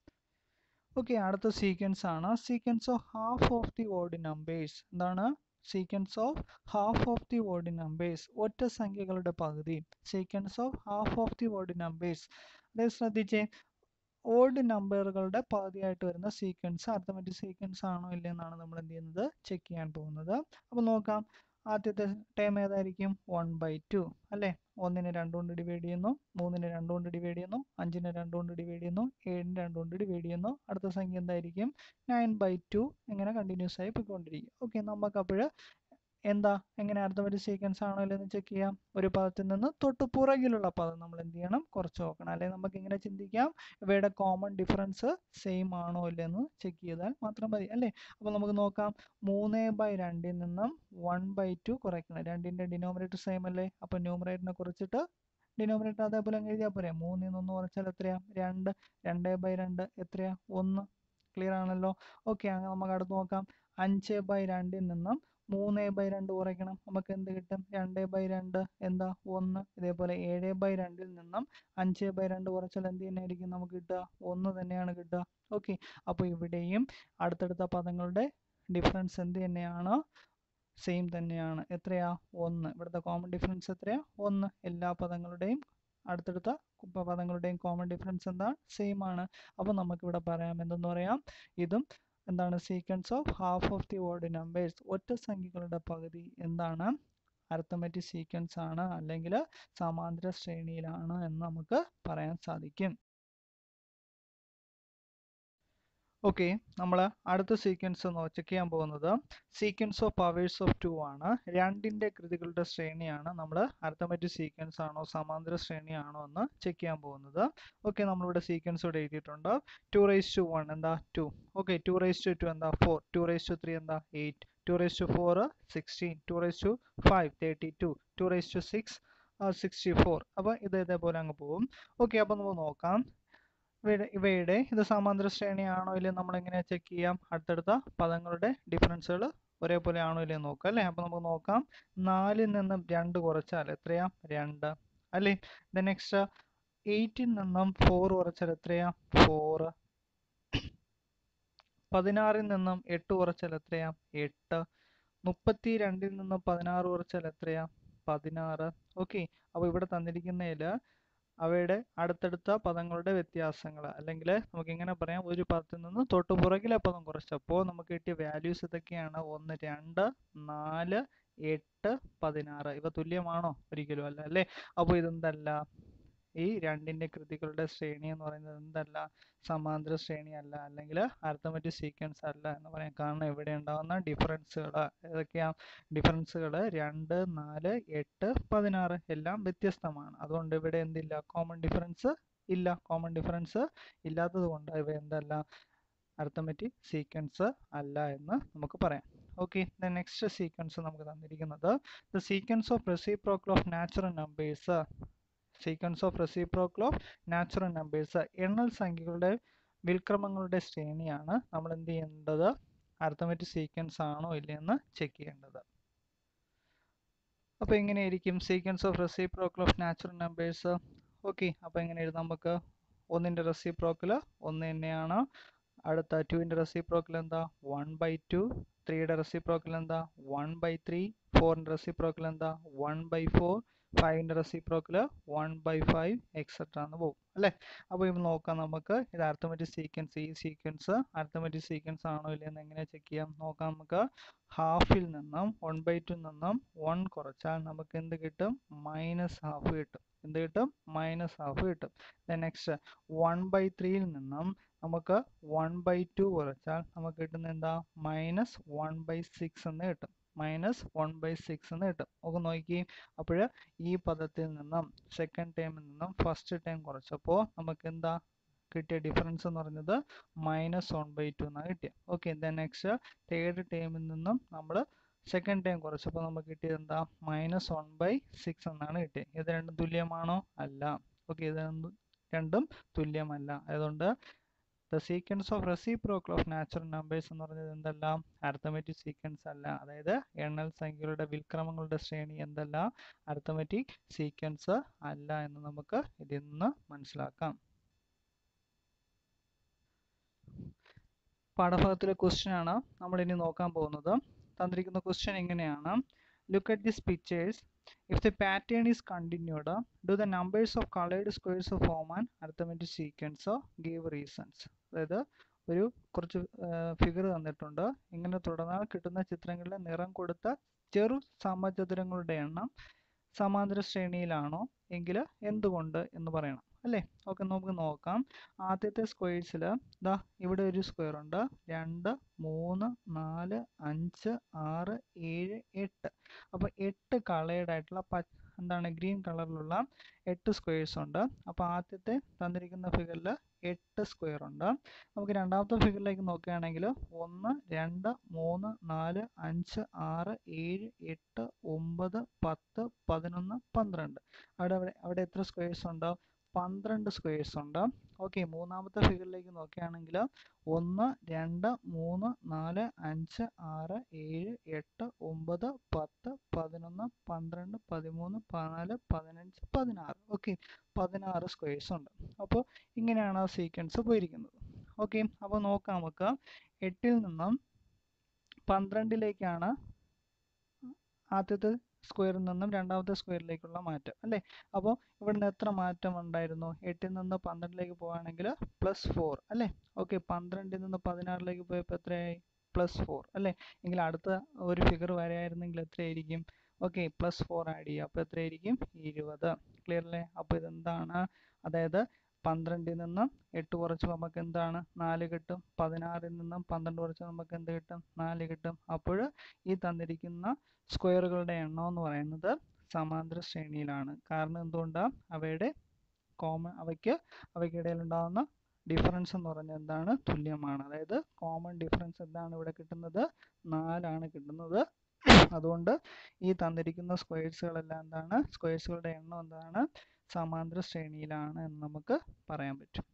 Speaker 1: ഓക്കെ അടുത്ത സീക്വൻസ് ആണ് sequence of half of the odd numbers എന്താണ് sequence of half of the odd numbers ഒറ്റ സംഖ്യകളുടെ പകുതി sequence of half of the odd numbers അതായത് ശ്രദ്ധിച്ചേ ഓഡ് നമ്പറുകളുടെ പകുതിയായിട്ട് വരുന്ന സീക്വൻസ് അർത്ഥമെറ്റിക് സീക്വൻസ് ആണോ ഇല്ലെന്നാണ് നമ്മൾ എന്ത് ചെയ്യുന്നത് ചെക്ക് ചെയ്യാൻ പോകുന്നത് അപ്പോൾ നോക്കാം ആദ്യത്തെ ടേം ഏതായിരിക്കും വൺ ബൈ ടു അല്ലേ ഒന്നിനെ രണ്ട് കൊണ്ട് ഡിവൈഡ് ചെയ്യുന്നു മൂന്നിനെ രണ്ട് കൊണ്ട് ഡിവൈഡ് ചെയ്യുന്നു അഞ്ചിനെ രണ്ട് കൊണ്ട് ഡിവൈഡ് ചെയ്യുന്നു ഏഴിനെ രണ്ട് കൊണ്ട് ഡിവൈഡ് ചെയ്യുന്നു അടുത്ത സംഖ്യ എന്തായിരിക്കും നയൻ ബൈ ടു ഇങ്ങനെ കണ്ടിന്യൂസ് ആയി പോയിക്കൊണ്ടിരിക്കും ഓക്കെ നമുക്ക് അപ്പോൾ എന്താ എങ്ങനെ അർത്ഥമെറ്റിക് സീക്വൻസ് ആണോ ഇല്ലെന്ന് ചെക്ക് ചെയ്യാം ഒരു പദത്തിൽ നിന്ന് തൊട്ട് പുറകിലുള്ള പദം നമ്മൾ എന്ത് ചെയ്യണം കുറച്ച് നോക്കണം അല്ലെങ്കിൽ നമുക്ക് ഇങ്ങനെ ചിന്തിക്കാം ഇവയുടെ കോമൺ ഡിഫറൻസ് സെയിം ആണോ ഇല്ലെന്ന് ചെക്ക് ചെയ്താൽ മാത്രം മതി അല്ലേ അപ്പോൾ നമുക്ക് നോക്കാം മൂന്ന് ബൈ രണ്ടിൽ നിന്നും വൺ ബൈ ടു കുറയ്ക്കണം രണ്ടിൻ്റെ ഡിനോമിനേറ്റർ സെയിം അല്ലേ അപ്പോൾ ന്യൂമറേറ്ററിനെ കുറിച്ചിട്ട് ഡിനോമിനേറ്റർ അതേപോലെ അങ്ങ് എഴുതിയാൽ പോരെ മൂന്നിൽ നിന്ന് ഒന്ന് കുറച്ചാൽ എത്രയാ രണ്ട് രണ്ട് ബൈ രണ്ട് എത്രയാ ഒന്ന് ക്ലിയർ ആണല്ലോ ഓക്കെ അങ്ങനെ നമുക്ക് അടുത്ത് നോക്കാം അഞ്ച് ബൈ രണ്ടിൽ നിന്നും മൂന്ന് ബൈ രണ്ട് കുറയ്ക്കണം നമുക്ക് എന്ത് കിട്ടും രണ്ട് ബൈ രണ്ട് എന്താ ഒന്ന് ഇതേപോലെ ഏഴ് ബൈ രണ്ടിൽ നിന്നും അഞ്ച് ബൈ രണ്ട് കുറച്ചാൽ എന്ത് തന്നെയായിരിക്കും നമുക്ക് കിട്ടുക ഒന്ന് തന്നെയാണ് കിട്ടുക ഓക്കെ അപ്പോൾ ഇവിടെയും അടുത്തടുത്ത പദങ്ങളുടെ ഡിഫറൻസ് എന്ത് തന്നെയാണ് സെയിം തന്നെയാണ് എത്രയാ ഒന്ന് ഇവിടുത്തെ കോമൺ ഡിഫറൻസ് എത്രയാ ഒന്ന് എല്ലാ പദങ്ങളുടെയും അടുത്തടുത്ത കുപ്പ പദങ്ങളുടെയും കോമൺ ഡിഫറൻസ് എന്താ സെയിം ആണ് അപ്പോൾ നമുക്കിവിടെ പറയാം എന്തെന്ന് പറയാം ഇതും എന്താണ് sequence of half of the odd numbers ഒറ്റ സംഖ്യകളുടെ പകുതി എന്താണ് അർത്ഥമെറ്റിക് സീക്വൻസ് ആണ് അല്ലെങ്കിൽ സമാന്തര ശ്രേണിയിലാണ് എന്ന് നമുക്ക് പറയാൻ സാധിക്കും ഓക്കെ നമ്മൾ അടുത്ത സീക്വൻസ് ചെക്ക് ചെയ്യാൻ പോകുന്നത് sequence of powers of two ആണ് രണ്ടിൻ്റെ കൃതികളുടെ ശ്രേണിയാണ് നമ്മൾ അർത്ഥമെറ്റിക് സീക്വൻസ് ആണോ സമാന്തര ശ്രേണിയാണോ എന്ന് ചെക്ക് ചെയ്യാൻ പോകുന്നത് ഓക്കെ നമ്മളിവിടെ സീക്വൻസ് ഇവിടെ എഴുതിയിട്ടുണ്ട് ടു റേസ് ടു വൺ എന്താ two okay two raise to two എന്താ four two raise to three എന്താ eight two raise to four sixteen two raise to five thirty two two raise to six sixty four അപ്പോൾ ഇത് ഇതേപോലെ അങ്ങ് പോകും ഓക്കെ അപ്പോൾ നമുക്ക് നോക്കാം ഇവയുടെ ഇവയുടെ ഇത് സമാന്തര ശ്രേണിയാണോ ഇല്ലയോ നമ്മൾ എങ്ങനെയാ ചെക്ക് ചെയ്യാം അടുത്തടുത്ത പദങ്ങളുടെ ഡിഫറൻസുകൾ ഒരേപോലെ ആണോ ഇല്ലയോ നോക്കാം അല്ലേ അപ്പോൾ നമുക്ക് നോക്കാം നാലിൽ നിന്നും രണ്ട് കുറച്ചാൽ എത്രയാ രണ്ട് അല്ലേ ദ നെക്സ്റ്റ് എയ്റ്റിൽ നിന്നും ഫോർ കുറച്ചാൽ എത്രയാ ഫോറ് പതിനാറിൽ നിന്നും എട്ട് കുറച്ചാൽ എത്രയാ എട്ട് മുപ്പത്തി രണ്ടിൽ നിന്നും പതിനാറ് കുറച്ചാൽ എത്രയാ പതിനാറ് ഓക്കെ അപ്പോൾ ഇവിടെ തന്നിരിക്കുന്നതിൽ അവയുടെ അടുത്തടുത്ത പദങ്ങളുടെ വ്യത്യാസങ്ങൾ അല്ലെങ്കിൽ നമുക്ക് ഇങ്ങനെ പറയാം ഒരു പദത്തിൽ നിന്ന് തൊട്ട് പുറകിലെ പദം കുറച്ചപ്പോൾ നമുക്ക് കിട്ടിയ വാല്യൂസ് ഇതൊക്കെയാണ് ഒന്ന് രണ്ട് നാല് എട്ട് പതിനാറ് ഇവ തുല്യമാണോ ഒരിക്കലും അല്ല അല്ലേ അപ്പോൾ ഇതെന്തല്ല ഈ രണ്ടിന്റെ കൃതികളുടെ ശ്രേണി എന്ന് പറയുന്നത് എന്തല്ല സമാന്തര ശ്രേണി അല്ല അല്ലെങ്കിൽ അർത്ഥമെറ്റിക് സീക്വൻസ് അല്ല എന്ന് പറയാം കാരണം ഇവിടെ ഉണ്ടാകുന്ന ഡിഫറൻസുകൾ ഏതൊക്കെയാ ഡിഫറൻസുകൾ രണ്ട് നാല് എട്ട് പതിനാറ് എല്ലാം വ്യത്യസ്തമാണ് അതുകൊണ്ട് ഇവിടെ എന്തില്ല കോമൺ ഡിഫറൻസ് ഇല്ല കോമൺ ഡിഫറൻസ് ഇല്ലാത്തത് കൊണ്ട് ഇവ എന്തല്ല അർത്ഥമെറ്റിക് സീക്വൻസ് അല്ല എന്ന് നമുക്ക് പറയാം ഓക്കെ ദ നെക്സ്റ്റ് സീക്വൻസ് നമുക്ക് തന്നിരിക്കുന്നത് the sequence of reciprocal of natural numbers sequence of reciprocal of natural numbers എണ്ണൽ സംഖ്യകളുടെ വിൽക്രമങ്ങളുടെ ശ്രേണിയാണ് നമ്മൾ എന്ത് ചെയ്യേണ്ടത് അർത്ഥമെറ്റിക് സീക്വൻസ് ആണോ ഇല്ലയെന്ന് ചെക്ക് ചെയ്യേണ്ടത് അപ്പോൾ എങ്ങനെയായിരിക്കും sequence of reciprocal of natural numbers okay അപ്പോൾ എങ്ങനെ എഴുതാം നമുക്ക് ഒന്നിൻ്റെ റെസിപ്രോക്കൽ ഒന്ന് തന്നെയാണ് അടുത്ത ടുവിൻ്റെ റെസിപ്രോക്കൽ എന്താ വൺ ബൈ ടു ത്രീയുടെ റെസിപ്രോക്കൽ എന്താ വൺ ബൈ ത്രീ ഫോറിൻ്റെ റെസിപ്രോക്കൽ എന്താ വൺ ബൈ ഫോർ ഫൈവിൻ്റെ reciprocal one by five etcetera എന്ന് പോകും അല്ലേ അപ്പോൾ ഇത് നോക്കാം നമുക്ക് ഇത് അർത്ഥമെറ്റിക് സീക്വൻസ് ഈ സീക്വൻസ് അർത്ഥമെറ്റിക് സീക്വൻസ് ആണോ ഇല്ലയെന്ന് എങ്ങനെ ചെക്ക് ചെയ്യാം നോക്കാം നമുക്ക് ഹാഫിൽ നിന്നും വൺ ബൈ ടു നിന്നും വൺ കുറച്ചാൽ നമുക്ക് എന്ത് കിട്ടും മൈനസ് ഹാഫ് കിട്ടും എന്ത് കിട്ടും മൈനസ് ഹാഫ് കിട്ടും നെക്സ്റ്റ് വൺ ബൈ ത്രീയിൽ നിന്നും നമുക്ക് വൺ ബൈ ടു കുറച്ചാൽ നമുക്ക് കിട്ടുന്ന എന്താ മൈനസ് വൺ ബൈ സിക്സ് എന്ന് കിട്ടും മൈനസ് വൺ ബൈ സിക്സ് എന്ന് കിട്ടും നമുക്ക് നോക്കി അപ്പോൾ ഈ പദത്തിൽ നിന്നും സെക്കൻഡ് ടേമിൽ നിന്നും ഫസ്റ്റ് ടൈം കുറച്ചപ്പോൾ നമുക്ക് എന്താ കിട്ടിയ ഡിഫറൻസ് എന്ന് പറഞ്ഞത് മൈനസ് വൺ ബൈ ടു എന്നാണ് കിട്ടിയത് ഓക്കെ ദെൻ നെക്സ്റ്റ് തേർഡ് ടേമിൽ നിന്നും നമ്മൾ സെക്കൻഡ് ടൈം കുറച്ചപ്പോൾ നമുക്ക് കിട്ടിയത് എന്താ മൈനസ് വൺ ബൈ സിക്സ് എന്നാണ് കിട്ടിയത് ഇത് രണ്ടും തുല്യമാണോ അല്ല ഓക്കെ ഇത് രണ്ടും തുല്യമല്ല അതുകൊണ്ട് the sequence of reciprocal of natural numbers എന്ന് പറഞ്ഞത് എന്തല്ല അർത്ഥമെറ്റിക് സീക്വൻസ് അല്ല അതായത് എണ്ണൽ സംഖ്യകളുടെ വിൽക്രമങ്ങളുടെ ശ്രേണി എന്തല്ല അർത്ഥമെറ്റിക് സീക്വൻസ് അല്ല എന്ന് നമുക്ക് ഇതിൽ നിന്ന് മനസ്സിലാക്കാം പാഠഭാഗത്തിലെ ക്വസ്റ്റ്യൻ ആണ് നമ്മൾ ഇനി നോക്കാൻ പോകുന്നത് തന്നിരിക്കുന്ന ക്വസ്റ്റ്യൻ എങ്ങനെയാണ് look at this pictures if the pattern is continued do the numbers of colored squares form an arithmetic sequence give reasons അതായത് ഒരു കുറച്ച് ഫിഗർ തന്നിട്ടുണ്ട് ഇങ്ങനെ തുടർന്നാൽ കിട്ടുന്ന ചിത്രങ്ങളിലെ നിറം കൊടുത്ത ചെറു സമചതുരങ്ങളുടെ എണ്ണം സമാന്തര ശ്രേണിയിലാണോ എങ്കിൽ എന്തുകൊണ്ട് എന്ന് പറയണം അല്ലേ ഓക്കെ നമുക്ക് നോക്കാം ആദ്യത്തെ സ്ക്വയേഴ്സിൽ ദാ ഇവിടെ ഒരു സ്ക്വയർ ഉണ്ട് രണ്ട് മൂന്ന് നാല് അഞ്ച് ആറ് ഏഴ് എട്ട് അപ്പോൾ എട്ട് കളേർഡ് ആയിട്ടുള്ള പ എന്താണ് ഗ്രീൻ കളറിലുള്ള എട്ട് സ്ക്വയേഴ്സ് ഉണ്ട് അപ്പോൾ ആദ്യത്തെ തന്നിരിക്കുന്ന ഫിഗറിൽ എട്ട് സ്ക്വയർ ഉണ്ട് നമുക്ക് രണ്ടാമത്തെ ഫിഗറിലേക്ക് നോക്കുകയാണെങ്കിൽ ഒന്ന് രണ്ട് മൂന്ന് നാല് അഞ്ച് ആറ് ഏഴ് എട്ട് ഒമ്പത് പത്ത് പതിനൊന്ന് പന്ത്രണ്ട് അവിടെ അവിടെ അവിടെ എത്ര സ്ക്വയേഴ്സ് ഉണ്ട് പന്ത്രണ്ട് സ്ക്വയേഴ്സ് ഉണ്ട് ഓക്കെ മൂന്നാമത്തെ ഫിഗറിലേക്ക് നോക്കുകയാണെങ്കിൽ ഒന്ന് രണ്ട് മൂന്ന് നാല് അഞ്ച് ആറ് ഏഴ് എട്ട് ഒമ്പത് പത്ത് പതിനൊന്ന് പന്ത്രണ്ട് പതിമൂന്ന് പതിനാല് പതിനഞ്ച് പതിനാറ് ഓക്കെ പതിനാറ് സ്ക്വയേഴ്സ് ഉണ്ട് അപ്പോൾ ഇങ്ങനെയാണ് ആ സീക്വൻസ് പോയിരിക്കുന്നത് ഓക്കെ അപ്പോൾ നോക്കാം നമുക്ക് എട്ടിൽ നിന്നും പന്ത്രണ്ടിലേക്കാണ് ആദ്യത്തെ സ്ക്വയറിൽ നിന്നും രണ്ടാമത്തെ സ്ക്വയറിലേക്കുള്ള മാറ്റം അല്ലേ അപ്പോൾ ഇവിടുന്ന് എത്ര മാറ്റം ഉണ്ടായിരുന്നു എട്ടിൽ നിന്ന് പന്ത്രണ്ടിലേക്ക് പോവുകയാണെങ്കിൽ പ്ലസ് ഫോർ അല്ലേ ഓക്കെ പന്ത്രണ്ടിൽ നിന്ന് പതിനാറിലേക്ക് പോയപ്പോൾ എത്രയായി പ്ലസ് ഫോർ അല്ലേ എങ്കിൽ അടുത്ത ഒരു ഫിഗർ വരെയായിരുന്നെങ്കിൽ എത്രയായിരിക്കും ഓക്കെ പ്ലസ് ഫോർ ആഡ് ചെയ്യുക അപ്പോൾ എത്രയായിരിക്കും ഇരുപത് ക്ലിയർ അല്ലേ അപ്പോൾ ഇതെന്താണ് അതായത് പന്ത്രണ്ടിൽ നിന്നും എട്ട് കുറച്ച് നമുക്ക് എന്താണ് നാല് കിട്ടും പതിനാറിൽ നിന്നും പന്ത്രണ്ട് കുറച്ച് നമുക്ക് എന്ത് കിട്ടും നാല് കിട്ടും അപ്പോൾ ഈ തന്നിരിക്കുന്ന സ്ക്വയറുകളുടെ എണ്ണം എന്ന് പറയുന്നത് സമാന്തര ശ്രേണിയിലാണ് കാരണം എന്തുകൊണ്ടാണ് അവയുടെ കോമൺ അവയ്ക്ക് അവയ്ക്കിടയിൽ ഉണ്ടാകുന്ന ഡിഫറൻസ് എന്ന് പറഞ്ഞാൽ എന്താണ് തുല്യമാണ് അതായത് കോമൺ ഡിഫറൻസ് എന്താണ് ഇവിടെ കിട്ടുന്നത് നാലാണ് കിട്ടുന്നത് അതുകൊണ്ട് ഈ തന്നിരിക്കുന്ന സ്ക്വയേഴ്സുകളെല്ലാം എന്താണ് സ്ക്വയേഴ്സുകളുടെ എണ്ണം എന്താണ് സമാന്തര ശ്രേണിയിലാണ് എന്ന് നമുക്ക് പറയാൻ പറ്റും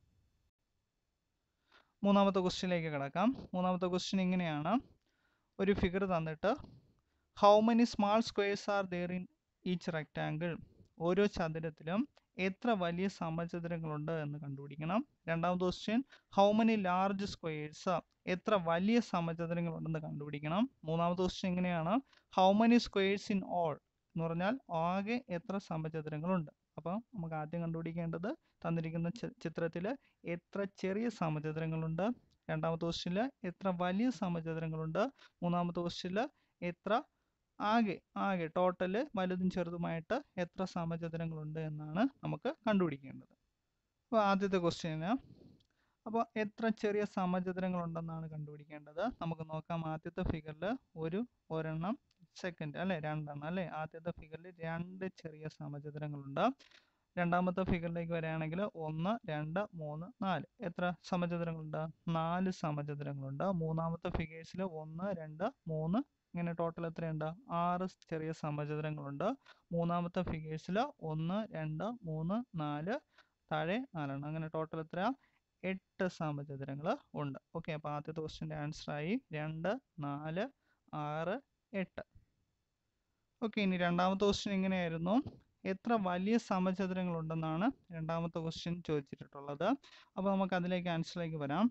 Speaker 1: മൂന്നാമത്തെ ക്വസ്റ്റ്യനിലേക്ക് കിടക്കാം മൂന്നാമത്തെ ക്വസ്റ്റ്യൻ ഇങ്ങനെയാണ് ഒരു ഫിഗർ തന്നിട്ട് how many small squares are there in each rectangle ഓരോ ചതുരത്തിലും എത്ര വലിയ സമചതുരങ്ങളുണ്ട് എന്ന് കണ്ടുപിടിക്കണം രണ്ടാമത്തെ question how many large squares എത്ര വലിയ സമചതുരങ്ങളുണ്ടെന്ന് കണ്ടുപിടിക്കണം മൂന്നാമത്തെ ക്വസ്റ്റ്യൻ എങ്ങനെയാണ് how many squares in all എന്ന് പറഞ്ഞാൽ ആകെ എത്ര സമചതുരങ്ങളുണ്ട് അപ്പോൾ നമുക്ക് ആദ്യം കണ്ടുപിടിക്കേണ്ടത് തന്നിരിക്കുന്ന ചിത്രത്തിൽ എത്ര ചെറിയ സമചതുരങ്ങളുണ്ട് രണ്ടാമത്തെ ക്വസ്റ്റ്യനിൽ എത്ര വലിയ സമചതുരങ്ങളുണ്ട് മൂന്നാമത്തെ ക്വസ്റ്റ്യനിൽ എത്ര ആകെ ആകെ ടോട്ടല് വലുതും ചെറുതുമായിട്ട് എത്ര സമചതുരങ്ങളുണ്ട് എന്നാണ് നമുക്ക് കണ്ടുപിടിക്കേണ്ടത് അപ്പോൾ ആദ്യത്തെ ക്വസ്റ്റ്യന് അപ്പോൾ എത്ര ചെറിയ സമചതുരങ്ങളുണ്ടെന്നാണ് കണ്ടുപിടിക്കേണ്ടത് നമുക്ക് നോക്കാം ആദ്യത്തെ ഫിഗറിൽ ഒരു ഒരെണ്ണം സെക്കൻഡ് അല്ലെ രണ്ടെണ്ണം അല്ലെ ആദ്യത്തെ ഫിഗറിൽ രണ്ട് ചെറിയ സമചതുരങ്ങളുണ്ട് രണ്ടാമത്തെ ഫിഗറിലേക്ക് വരികയാണെങ്കിൽ ഒന്ന് രണ്ട് മൂന്ന് നാല് എത്ര സമചതുരങ്ങളുണ്ട് നാല് സമചതുരങ്ങളുണ്ട് മൂന്നാമത്തെ ഫിഗേഴ്സിൽ ഒന്ന് രണ്ട് മൂന്ന് ഇങ്ങനെ ടോട്ടൽ എത്രയുണ്ട് ആറ് ചെറിയ സമചതുരങ്ങളുണ്ട് മൂന്നാമത്തെ ഫിഗേഴ്സിൽ ഒന്ന് രണ്ട് മൂന്ന് നാല് താഴെ നാലെണ്ണം അങ്ങനെ ടോട്ടൽ എത്ര എട്ട് സമചതുരങ്ങൾ ഉണ്ട് ഓക്കെ അപ്പോൾ ആദ്യത്തെ ക്വസ്റ്റിൻ്റെ ആൻസർ ആയി രണ്ട് നാല് ആറ് എട്ട് ഓക്കെ ഇനി രണ്ടാമത്തെ ക്വസ്റ്റ്യൻ എങ്ങനെയായിരുന്നു എത്ര വലിയ സമചതുരങ്ങൾ ഉണ്ടെന്നാണ് രണ്ടാമത്തെ ക്വസ്റ്റ്യൻ ചോദിച്ചിട്ടുള്ളത് അപ്പോൾ നമുക്ക് അതിലേക്ക് ആൻസറിലേക്ക് വരാം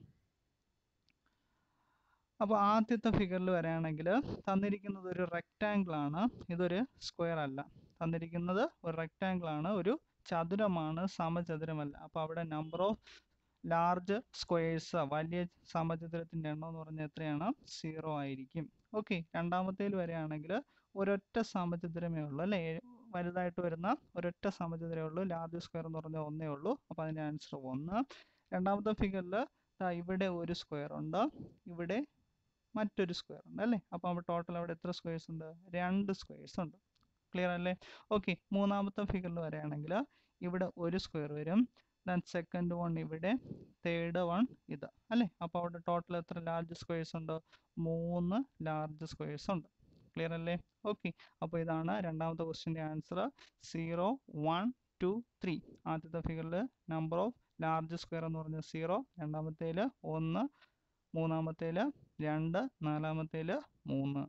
Speaker 1: അപ്പോൾ ആദ്യത്തെ ഫിഗറിൽ വരികയാണെങ്കിൽ തന്നിരിക്കുന്നത് ഒരു റെക്റ്റാങ്കിൾ ആണ് ഇതൊരു സ്ക്വയർ അല്ല തന്നിരിക്കുന്നത് ഒരു റെക്റ്റാങ്കിൾ ആണ് ഒരു ചതുരമാണ് സമചതുരമല്ല അപ്പോൾ അവിടെ നമ്പർ ഓഫ് ലാർജ് സ്ക്വയേഴ്സ് വലിയ സമചതുരത്തിൻ്റെ എണ്ണം എന്ന് പറഞ്ഞാൽ എത്രയാണ് സീറോ ആയിരിക്കും ഓക്കെ രണ്ടാമത്തേൽ വരികയാണെങ്കിൽ ഒരൊറ്റ സമചതുരമേ ഉള്ളൂ അല്ലേ വലുതായിട്ട് വരുന്ന ഒരൊറ്റ സമചതുരമേ ഉള്ളൂ ലാർജ് സ്ക്വയർ എന്ന് പറഞ്ഞാൽ ഒന്നേ ഉള്ളൂ അപ്പോൾ അതിൻ്റെ ആൻസർ ഒന്ന് രണ്ടാമത്തെ ഫിഗറിൽ ഇവിടെ ഒരു സ്ക്വയർ ഉണ്ട് ഇവിടെ മറ്റൊരു സ്ക്വയർ ഉണ്ട് അല്ലേ അപ്പോൾ അവിടെ ടോട്ടൽ അവിടെ എത്ര സ്ക്വയേഴ്സ് ഉണ്ട് രണ്ട് സ്ക്വയേഴ്സ് ഉണ്ട് ക്ലിയർ അല്ലേ ഓക്കെ മൂന്നാമത്തെ ഫിഗറിൽ വരികയാണെങ്കിൽ ഇവിടെ ഒരു സ്ക്വയർ വരും ദെൻ സെക്കൻഡ് വൺ ഇവിടെ തേർഡ് വൺ ഇത് അല്ലേ അപ്പോൾ അവിടെ ടോട്ടൽ എത്ര ലാർജ് സ്ക്വയേഴ്സ് ഉണ്ട് മൂന്ന് ലാർജ് സ്ക്വയേഴ്സ് ഉണ്ട് ക്ലിയർ അല്ലേ ഓക്കെ അപ്പോൾ ഇതാണ് രണ്ടാമത്തെ ക്വസ്റ്റിൻ്റെ answer zero one two three ആദ്യത്തെ ഫിഗറിൽ നമ്പർ ഓഫ് ലാർജ് സ്ക്വയർ എന്ന് പറഞ്ഞാൽ സീറോ രണ്ടാമത്തേൽ ഒന്ന് മൂന്നാമത്തേൽ രണ്ട് നാലാമത്തേൽ മൂന്ന്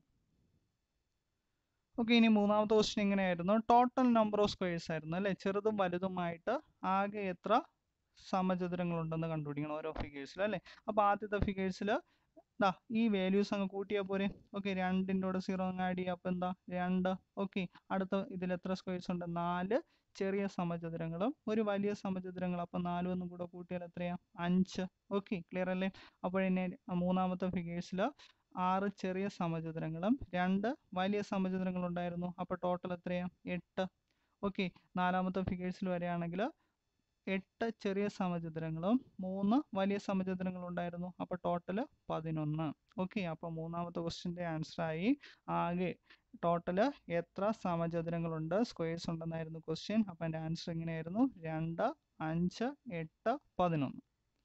Speaker 1: ഓക്കെ ഇനി മൂന്നാമത്തെ ക്വസ്റ്റ്യൻ എങ്ങനെയായിരുന്നു ടോട്ടൽ നമ്പർ ഓഫ് സ്ക്വയേഴ്സ് ആയിരുന്നു അല്ലേ ചെറുതും വലുതുമായിട്ട് ആകെ എത്ര സമചതുരങ്ങളുണ്ടെന്ന് കണ്ടുപിടിക്കണം ഓരോ ഫിഗേഴ്സിൽ അല്ലേ അപ്പോൾ ആദ്യത്തെ ഫിഗേഴ്സിൽ ദാ ഈ വാല്യൂസ് അങ്ങ് കൂട്ടിയാൽ പോരെ ഓക്കെ രണ്ടിൻ്റെ കൂടെ സീറോ അങ്ങ് ആഡ് ചെയ്യുക അപ്പോൾ എന്താ രണ്ട് ഓക്കെ അടുത്ത ഇതിൽ എത്ര സ്ക്വയേഴ്സ് ഉണ്ട് നാല് ചെറിയ സമചതുരങ്ങളും ഒരു വലിയ സമചതുരങ്ങൾ അപ്പോൾ നാലും ഒന്നും കൂടെ കൂട്ടിയാൽ എത്രയാ അഞ്ച് ഓക്കെ ക്ലിയർ അല്ലേ അപ്പോൾ ഇനി മൂന്നാമത്തെ ഫിഗേഴ്സിൽ ആറ് ചെറിയ സമചതുരങ്ങളും രണ്ട് വലിയ സമചതുരങ്ങൾ ഉണ്ടായിരുന്നു അപ്പോൾ ടോട്ടൽ എത്രയാ എട്ട് ഓക്കെ നാലാമത്തെ ഫിഗേഴ്സിൽ വരികയാണെങ്കിൽ എട്ട് ചെറിയ സമചതുരങ്ങളും മൂന്ന് വലിയ സമചതുരങ്ങളും ഉണ്ടായിരുന്നു അപ്പോൾ ടോട്ടൽ പതിനൊന്ന് ഓക്കെ അപ്പോൾ മൂന്നാമത്തെ ക്വസ്റ്റിൻ്റെ ആൻസറായി ആകെ ടോട്ടൽ എത്ര സമചതുരങ്ങളുണ്ട് സ്ക്വയേഴ്സ് ഉണ്ടെന്നായിരുന്നു ക്വസ്റ്റ്യൻ അപ്പോൾ എൻ്റെ ആൻസർ എങ്ങനെയായിരുന്നു രണ്ട് അഞ്ച് എട്ട് പതിനൊന്ന്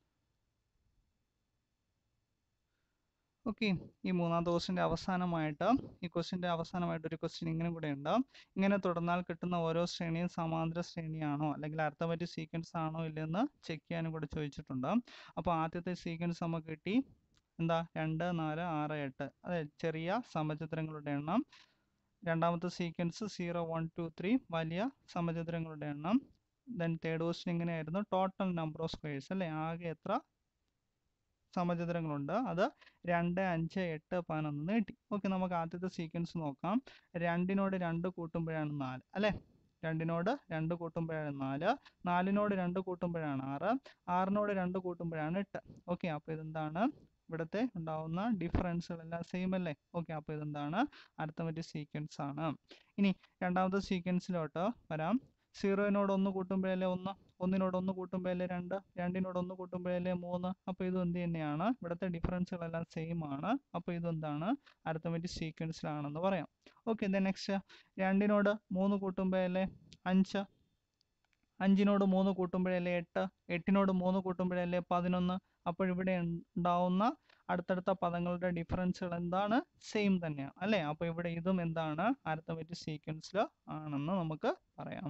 Speaker 1: ഓക്കെ ഈ മൂന്നാമത്തെ ക്വസ്റ്റിൻ്റെ അവസാനമായിട്ട് ഈ ക്വസ്റ്റിൻ്റെ അവസാനമായിട്ട് ഒരു ക്വസ്റ്റ്യൻ ഇങ്ങനെ കൂടെ ഉണ്ട് ഇങ്ങനെ തുടർന്നാൽ കിട്ടുന്ന ഓരോ ശ്രേണിയും സമാന്തര ശ്രേണിയാണോ അല്ലെങ്കിൽ അർത്ഥമറ്റ് സീക്വൻസ് ആണോ ഇല്ലെന്ന് ചെക്ക് ചെയ്യാനും കൂടെ ചോദിച്ചിട്ടുണ്ട് അപ്പോൾ ആദ്യത്തെ സീക്വൻസ് നമുക്ക് കിട്ടി എന്താ രണ്ട് നാല് ആറ് എട്ട് അതെ ചെറിയ സമചതുരങ്ങളുടെ എണ്ണം രണ്ടാമത്തെ sequence zero one two three വലിയ സമചതുരങ്ങളുടെ എണ്ണം ദെൻ തേർഡ് ക്വസ്റ്റ്യൻ ഇങ്ങനെയായിരുന്നു ടോട്ടൽ നമ്പർ ഓഫ് സ്ക്വയേഴ്സ് അല്ലേ ആകെ എത്ര സമചതുരങ്ങളുണ്ട് അത് രണ്ട് അഞ്ച് എട്ട് പതിനൊന്ന് കിട്ടി ഓക്കെ നമുക്ക് ആദ്യത്തെ സീക്വൻസ് നോക്കാം രണ്ടിനോട് രണ്ട് കൂട്ടുമ്പോഴാണ് നാല് അല്ലേ രണ്ടിനോട് രണ്ട് കൂട്ടുമ്പോഴാണ് നാല് നാലിനോട് രണ്ട് കൂട്ടുമ്പോഴാണ് ആറ് ആറിനോട് രണ്ട് കൂട്ടുമ്പോഴാണ് എട്ട് ഓക്കെ അപ്പോൾ ഇതെന്താണ് ഇവിടുത്തെ ഉണ്ടാവുന്ന ഡിഫറൻസുകളെല്ലാം സെയിം അല്ലേ ഓക്കെ അപ്പോൾ ഇതെന്താണ് അർത്ഥമെറ്റിക് സീക്വൻസ് ആണ് ഇനി രണ്ടാമത്തെ സീക്വൻസിലോട്ട് വരാം സീറോയിനോട് ഒന്ന് കൂട്ടുമ്പോഴല്ലേ ഒന്ന് ഒന്നിനോട് ഒന്ന് കൂട്ടുമ്പോഴല്ലേ രണ്ട് രണ്ടിനോട് ഒന്ന് കൂട്ടുമ്പോഴല്ലേ മൂന്ന് അപ്പോൾ ഇത് എന്ത് തന്നെയാണ് ഇവിടുത്തെ ഡിഫറൻസുകളെല്ലാം സെയിം ആണ് അപ്പോൾ ഇതെന്താണ് അർത്ഥമെറ്റിക് സീക്വൻസിലാണെന്ന് പറയാം ഓക്കെ ദെൻ നെക്സ്റ്റ് രണ്ടിനോട് മൂന്ന് കൂട്ടുമ്പോഴല്ലേ അഞ്ച് അഞ്ചിനോട് മൂന്ന് കൂട്ടുമ്പോഴല്ലേ എട്ട് എട്ടിനോട് മൂന്ന് കൂട്ടുമ്പോഴല്ലേ പതിനൊന്ന് അപ്പോൾ ഇവിടെ ഉണ്ടാവുന്ന അടുത്തടുത്ത പദങ്ങളുടെ ഡിഫറൻസുകൾ എന്താണ് സെയിം തന്നെയാണ് അല്ലേ അപ്പോൾ ഇവിടെ ഇതും എന്താണ് അർത്ഥമെറ്റിക് സീക്വൻസിൽ ആണെന്ന് നമുക്ക് പറയാം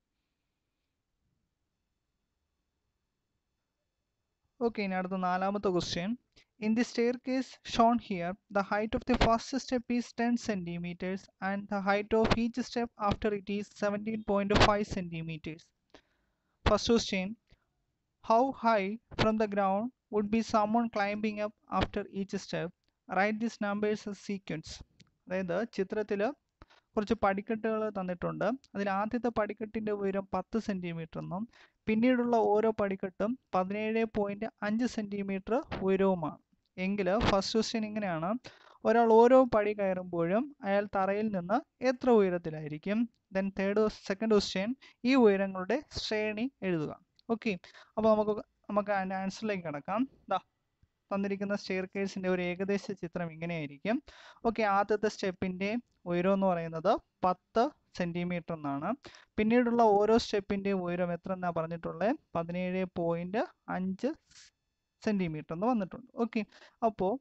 Speaker 1: ഓക്കെ ഇനി അടുത്ത നാലാമത്തെ question In the staircase shown here, the height of the first step is 10 centimeters and the height of each step after it is 17.5 centimeters. First question how high from the ground would be someone climbing up after each step right this numbers sequence അതായത് ചിത്രത്തിൽ കുറച്ച് പടിക്കെട്ടുകൾ തന്നിട്ടുണ്ട് അതിൽ ആദ്യത്തെ പടിക്കെട്ടിൻ്റെ ഉയരം പത്ത് സെൻറ്റിമീറ്റർ എന്നും പിന്നീടുള്ള ഓരോ പടിക്കെട്ടും പതിനേഴ് പോയിൻറ്റ് അഞ്ച് സെൻറ്റിമീറ്റർ ഉയരവുമാണ് എങ്കിൽ ഫസ്റ്റ് ക്വസ്റ്റ്യൻ ഇങ്ങനെയാണ് ഒരാൾ ഓരോ പടി കയറുമ്പോഴും അയാൾ തറയിൽ നിന്ന് എത്ര ഉയരത്തിലായിരിക്കും ദെൻ തേർഡ് സെക്കൻഡ് ക്വസ്റ്റ്യൻ ഈ ഉയരങ്ങളുടെ ശ്രേണി എഴുതുക ഓക്കെ അപ്പോൾ നമുക്ക് നമുക്ക് അതിൻ്റെ ആൻസറിലേക്ക് കിടക്കാം ദാ തന്നിരിക്കുന്ന സ്റ്റെയർ കേസിൻ്റെ ഒരു ഏകദേശ ചിത്രം ഇങ്ങനെയായിരിക്കും ഓക്കെ ആദ്യത്തെ സ്റ്റെപ്പിൻ്റെ ഉയരം എന്ന് പറയുന്നത് പത്ത് സെൻറ്റിമീറ്റർ എന്നാണ് പിന്നീടുള്ള ഓരോ സ്റ്റെപ്പിൻ്റെ ഉയരം എത്ര എന്നാണ് പറഞ്ഞിട്ടുള്ളത് പതിനേഴ് പോയിൻറ്റ് അഞ്ച് സെൻറ്റിമീറ്റർ എന്ന് വന്നിട്ടുണ്ട് ഓക്കെ അപ്പോൾ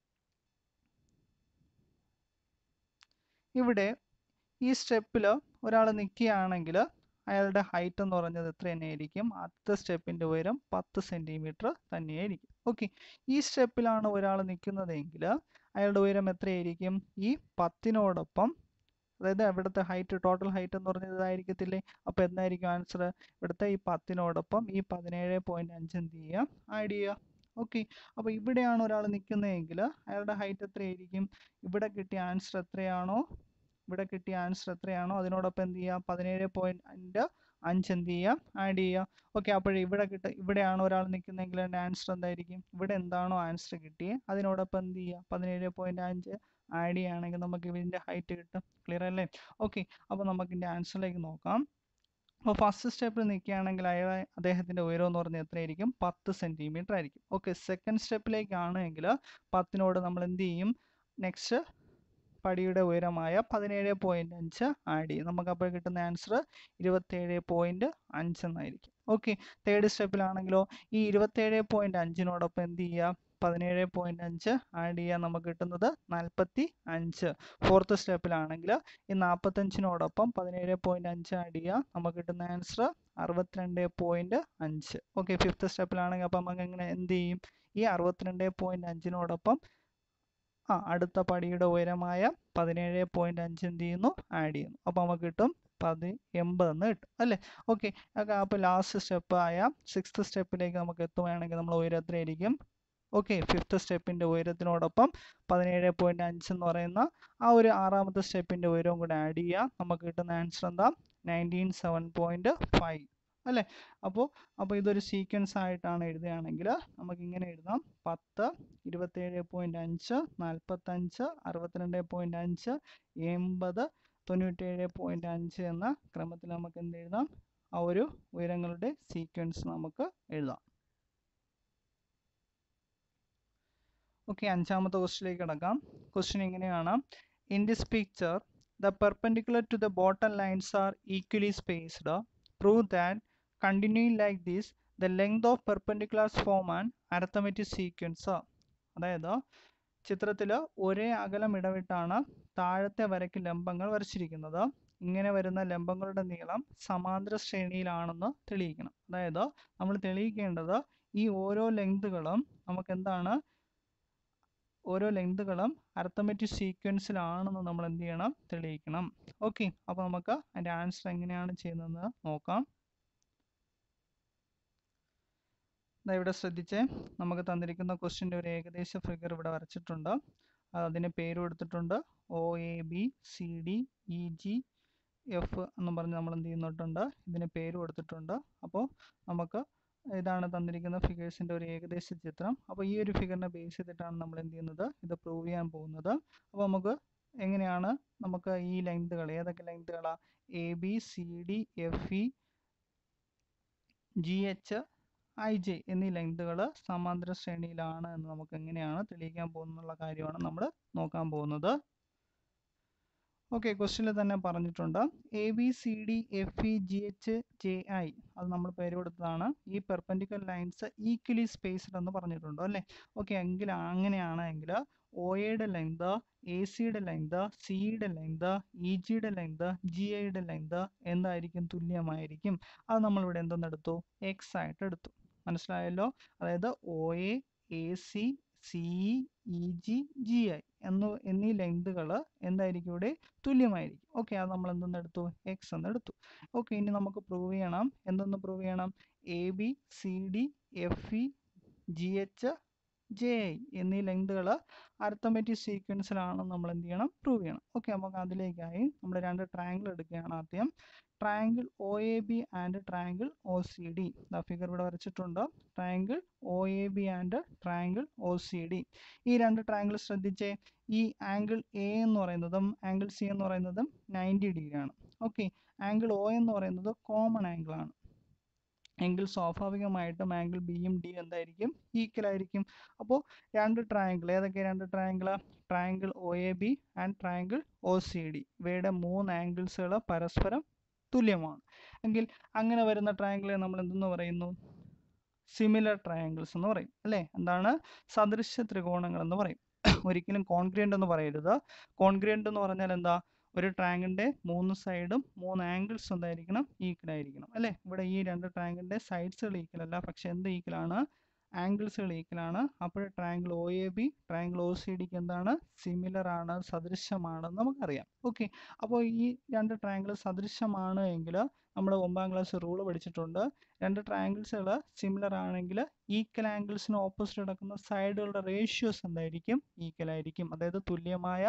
Speaker 1: ഇവിടെ ഈ സ്റ്റെപ്പിൽ ഒരാൾ നിൽക്കുകയാണെങ്കിൽ അയാളുടെ ഹൈറ്റ് എന്ന് പറഞ്ഞത് എത്ര തന്നെയായിരിക്കും ആദ്യത്തെ സ്റ്റെപ്പിൻ്റെ ഉയരം പത്ത് സെൻറ്റിമീറ്റർ തന്നെയായിരിക്കും ഓക്കെ ഈ സ്റ്റെപ്പിലാണ് ഒരാൾ നിൽക്കുന്നതെങ്കിൽ അയാളുടെ ഉയരം എത്രയായിരിക്കും ഈ പത്തിനോടൊപ്പം അതായത് ഇവിടുത്തെ ഹൈറ്റ് ടോട്ടൽ ഹൈറ്റ് എന്ന് പറഞ്ഞത് ഇതായിരിക്കത്തില്ലേ അപ്പോൾ എന്തായിരിക്കും ആൻസർ ഇവിടുത്തെ ഈ പത്തിനോടൊപ്പം ഈ പതിനേഴ് പോയിൻറ്റ് അഞ്ച് എന്ത് ചെയ്യുക ആഡ് ചെയ്യുക ഓക്കെ അപ്പോൾ ഇവിടെയാണ് ഒരാൾ നിൽക്കുന്നതെങ്കിൽ അയാളുടെ ഹൈറ്റ് എത്രയായിരിക്കും ഇവിടെ കിട്ടിയ ആൻസർ എത്രയാണോ ഇവിടെ കിട്ടിയ ആൻസർ എത്രയാണോ അതിനോടൊപ്പം എന്ത് ചെയ്യുക പതിനേഴ് പോയിൻറ്റ് അഞ്ച് എന്ത് ചെയ്യുക ആഡ് ചെയ്യുക ഓക്കെ അപ്പോൾ ഇവിടെ കിട്ട ഇവിടെയാണ് ഒരാൾ നിൽക്കുന്നതെങ്കിൽ അതിൻ്റെ ആൻസർ എന്തായിരിക്കും ഇവിടെ എന്താണോ ആൻസർ കിട്ടിയത് അതിനോടൊപ്പം എന്ത് ചെയ്യുക പതിനേഴ് പോയിൻറ്റ് അഞ്ച് ആഡ് ചെയ്യുകയാണെങ്കിൽ നമുക്ക് ഇതിൻ്റെ ഹൈറ്റ് കിട്ടും ക്ലിയർ അല്ലേ ഓക്കെ അപ്പോൾ നമുക്ക് ഇതിൻ്റെ ആൻസറിലേക്ക് നോക്കാം അപ്പോൾ ഫസ്റ്റ് സ്റ്റെപ്പിൽ നിൽക്കുകയാണെങ്കിൽ അയാൾ അദ്ദേഹത്തിൻ്റെ ഉയരം എന്ന് പറഞ്ഞാൽ എത്രയായിരിക്കും പത്ത് സെൻറ്റിമീറ്റർ ആയിരിക്കും ഓക്കെ സെക്കൻഡ് സ്റ്റെപ്പിലേക്കാണെങ്കിൽ പത്തിനോട് നമ്മൾ എന്ത് ചെയ്യും നെക്സ്റ്റ് പടിയുടെ ഉയരമായ പതിനേഴ് പോയിൻറ്റ് അഞ്ച് ആഡ് ചെയ്യും നമുക്ക് അപ്പോൾ കിട്ടുന്ന ആൻസർ ഇരുപത്തേഴ് പോയിൻറ്റ് അഞ്ച് എന്നായിരിക്കും ഓക്കെ തേർഡ് സ്റ്റെപ്പിലാണെങ്കിലോ ഈ ഇരുപത്തേഴ് പോയിൻറ്റ് അഞ്ചിനോടൊപ്പം എന്ത് ചെയ്യുക പതിനേഴ് പോയിൻറ്റ് അഞ്ച് ആഡ് ചെയ്യാൻ നമുക്ക് കിട്ടുന്നത് നാൽപ്പത്തി അഞ്ച് ഫോർത്ത് സ്റ്റെപ്പിലാണെങ്കിൽ ഈ നാൽപ്പത്തഞ്ചിനോടൊപ്പം പതിനേഴ് പോയിൻറ്റ് അഞ്ച് ആഡ് ചെയ്യുക നമുക്ക് കിട്ടുന്ന ആൻസർ അറുപത്തിരണ്ട് പോയിൻറ്റ് അഞ്ച് ഓക്കെ ഫിഫ്ത്ത് സ്റ്റെപ്പിലാണെങ്കിൽ അപ്പം നമുക്ക് എങ്ങനെ എന്ത് ചെയ്യും ഈ അറുപത്തിരണ്ട് പോയിൻറ്റ് അഞ്ചിനോടൊപ്പം ആ അടുത്ത പടിയുടെ ഉയരമായ പതിനേഴ് പോയിൻറ്റ് അഞ്ച് എന്ത് ചെയ്യുന്നു ആഡ് ചെയ്യുന്നു അപ്പോൾ നമുക്ക് കിട്ടും പതി എൺപതെന്ന് കിട്ടും അല്ലേ ഓക്കെ അപ്പോൾ ലാസ്റ്റ് സ്റ്റെപ്പ് ആയ സിക്സ്ത് സ്റ്റെപ്പിലേക്ക് നമുക്ക് എത്തുകയാണെങ്കിൽ നമ്മൾ ഉയരം എത്രയായിരിക്കും ഓക്കെ ഫിഫ്ത്ത് സ്റ്റെപ്പിൻ്റെ ഉയരത്തിനോടൊപ്പം പതിനേഴ് പോയിൻറ്റ് അഞ്ച് എന്ന് പറയുന്ന ആ ഒരു ആറാമത്തെ സ്റ്റെപ്പിൻ്റെ ഉയരവും കൂടെ ആഡ് ചെയ്യുക നമുക്ക് കിട്ടുന്ന ആൻസർ എന്താ നയൻറ്റീൻ സെവൻ പോയിൻറ്റ് ഫൈവ് അല്ലേ അപ്പോൾ അപ്പോൾ ഇതൊരു സീക്വൻസ് ആയിട്ടാണ് എഴുതുകയാണെങ്കിൽ നമുക്ക് ഇങ്ങനെ എഴുതാം പത്ത് ഇരുപത്തേഴ് പോയിൻറ്റ് അഞ്ച് നാൽപ്പത്തഞ്ച് അറുപത്തിരണ്ട് പോയിൻറ്റ് അഞ്ച് എൺപത് തൊണ്ണൂറ്റേഴ് പോയിൻറ്റ് അഞ്ച് എന്ന ക്രമത്തിൽ നമുക്ക് എന്ത് എഴുതാം ആ ഒരു ഉയരങ്ങളുടെ സീക്വൻസ് നമുക്ക് എഴുതാം ഓക്കെ അഞ്ചാമത്തെ ക്വസ്റ്റിലേക്ക് കിടക്കാം ക്വസ്റ്റ്യൻ ഇങ്ങനെയാണ് in this picture the perpendicular to the bottom lines are equally spaced prove that continuing like this the length of perpendiculars form and arithmetic sequence അതായത് ചിത്രത്തിൽ ഒരേ അകലം ഇടവിട്ടാണ് താഴത്തെ വരയ്ക്ക് ലംബങ്ങൾ വരച്ചിരിക്കുന്നത് ഇങ്ങനെ വരുന്ന ലംബങ്ങളുടെ നീളം സമാന്തര ശ്രേണിയിലാണെന്ന് തെളിയിക്കണം അതായത് നമ്മൾ തെളിയിക്കേണ്ടത് ഈ ഓരോ ലെങ്തുകളും നമുക്ക് എന്താണ് ഓരോ ലെങ്തുകളും അർത്തമെറ്റിക് സീക്വൻസിലാണെന്ന് നമ്മൾ എന്ത് ചെയ്യണം തെളിയിക്കണം ഓക്കെ അപ്പോൾ നമുക്ക് അതിൻ്റെ ആൻസർ എങ്ങനെയാണ് ചെയ്യുന്നത് നോക്കാം ദാ ഇവിടെ ശ്രദ്ധിച്ചേ നമുക്ക് തന്നിരിക്കുന്ന ക്വസ്റ്റിൻ്റെ ഒരു ഏകദേശ ഫിഗർ ഇവിടെ വരച്ചിട്ടുണ്ട് അതിന് പേര് കൊടുത്തിട്ടുണ്ട് O A B C D E G F എന്നും പറഞ്ഞ് നമ്മൾ എന്ത് ചെയ്യുന്നിട്ടുണ്ട് ഇതിന് പേര് കൊടുത്തിട്ടുണ്ട് അപ്പോൾ നമുക്ക് ഇതാണ് തന്നിരിക്കുന്ന ഫിഗേഴ്സിൻ്റെ ഒരു ഏകദേശ ചിത്രം അപ്പോൾ ഈ ഒരു ഫിഗറിനെ ബേസ് ചെയ്തിട്ടാണ് നമ്മൾ എന്ത് ചെയ്യുന്നത് ഇത് പ്രൂവ് ചെയ്യാൻ പോകുന്നത് അപ്പോൾ നമുക്ക് എങ്ങനെയാണ് നമുക്ക് ഈ ലെങ്തുകൾ ഏതൊക്കെ ലെങ്തുകളാണ് A B C D F E G H I J എന്നീ ലെങ്തുകൾ സമാന്തര ശ്രേണിയിലാണ് എന്ന് നമുക്ക് എങ്ങനെയാണ് തെളിയിക്കാൻ പോകുന്നുള്ള കാര്യമാണ് നമ്മൾ നോക്കാൻ പോകുന്നത് ഓക്കെ ക്വസ്റ്റ്യനിൽ തന്നെ പറഞ്ഞിട്ടുണ്ട് A B C D F E G H J I അത് നമ്മൾ പേര് കൊടുത്തതാണ് ഈ പെർപെൻഡിക്കുലർ ലൈൻസ് ഈക്വലി സ്പേസ്ഡ് എന്ന് പറഞ്ഞിട്ടുണ്ട് അല്ലേ ഓക്കെ എങ്കിൽ അങ്ങനെയാണെങ്കിൽ ഒ എയുടെ ലെങ്ത് എ സിയുടെ ലെങ്ത് സിയുടെ ലെങ്ത് ഇ ജിയുടെ ലെങ്ത് ജി ഐയുടെ ലെങ്ത് എന്തായിരിക്കും തുല്യമായിരിക്കും അത് നമ്മളിവിടെ എന്തെന്നെടുത്തു എക്സ് ആയിട്ട് എടുത്തു മനസ്സിലായല്ലോ അതായത് O A A C C E G G I എന്ന് എന്നീ ലെങ്തുകൾ എന്തായിരിക്കും ഇവിടെ തുല്യമായിരിക്കും ഓക്കെ അത് നമ്മൾ എന്തെന്ന് എടുത്തു എക്സ് എന്ന് എടുത്തു ഓക്കെ ഇനി നമുക്ക് പ്രൂവ് ചെയ്യണം എന്തെന്ന് പ്രൂവ് ചെയ്യണം A B C D F E G H J I എന്നീ ലെങ്തുകൾ അർത്ഥമെറ്റിക് സീക്വൻസിലാണെന്ന് നമ്മൾ എന്ത് ചെയ്യണം പ്രൂവ് ചെയ്യണം ഓക്കെ നമുക്ക് അതിലേക്കായി നമ്മൾ രണ്ട് ട്രയാങ്കിൾ എടുക്കുകയാണ് ആദ്യം triangle O A B and triangle O C D figure ഇവിടെ വരച്ചിട്ടുണ്ട് triangle O A B and triangle O C D ഈ രണ്ട് ട്രയാങ്കിൾ ശ്രദ്ധിച്ചേ ഈ ആംഗിൾ എ എന്ന് പറയുന്നതും ആംഗിൾ സി എന്ന് പറയുന്നതും നയൻറ്റി ഡിഗ്രി ആണ് ഓക്കെ ആംഗിൾ ഒ എന്ന് പറയുന്നത് കോമൺ ആംഗിൾ ആണ് എങ്കിൽ സ്വാഭാവികമായിട്ടും ആംഗിൾ ബിയും ഡിയും എന്തായിരിക്കും ഈക്വൽ ആയിരിക്കും അപ്പോൾ രണ്ട് ട്രയാങ്കിൾ ഏതൊക്കെ രണ്ട് triangle triangle O A B and triangle O C D ഇവയുടെ മൂന്ന് ആംഗിൾസുകൾ പരസ്പരം തുല്യമാണ് എങ്കിൽ അങ്ങനെ വരുന്ന ട്രയാങ്കിളെ നമ്മൾ എന്തെന്ന് പറയുന്നു സിമിലർ ട്രയാങ്കിൾസ് എന്ന് പറയും അല്ലേ എന്താണ് സദൃശ്യ ത്രികോണങ്ങൾ എന്ന് പറയും ഒരിക്കലും കോൺക്രിയൻ്റ് എന്ന് പറയരുത് കോൺക്രിയൻ്റ് എന്ന് പറഞ്ഞാൽ എന്താ ഒരു ട്രയാങ്കിളിൻ്റെ മൂന്ന് സൈഡും മൂന്ന് ആംഗിൾസ് എന്തായിരിക്കണം ഈക്വൽ ആയിരിക്കണം അല്ലേ ഇവിടെ ഈ രണ്ട് ട്രയാങ്കിളിൻ്റെ സൈഡ്സുകൾ ഈക്വൽ അല്ല പക്ഷെ എന്ത് ഈക്വൽ ആണ് ആംഗിൾസുകൾ ഈക്വൽ ആണ് അപ്പോൾ triangle O A B triangle O C ഡിക്ക് എന്താണ് സിമിലർ ആണ് സദൃശമാണെന്ന് നമുക്കറിയാം ഓക്കെ അപ്പോൾ ഈ രണ്ട് ട്രയാങ്കിൾ സദൃശമാണ് എങ്കിൽ നമ്മൾ ഒമ്പതാം ക്ലാസ് റൂൾ പഠിച്ചിട്ടുണ്ട് രണ്ട് ട്രയാങ്കിൾസുകൾ സിമിലർ ആണെങ്കിൽ ഈക്വൽ ആംഗിൾസിന് ഓപ്പോസിറ്റ് കിടക്കുന്ന സൈഡുകളുടെ റേഷ്യോസ് എന്തായിരിക്കും ഈക്വൽ ആയിരിക്കും അതായത് തുല്യമായ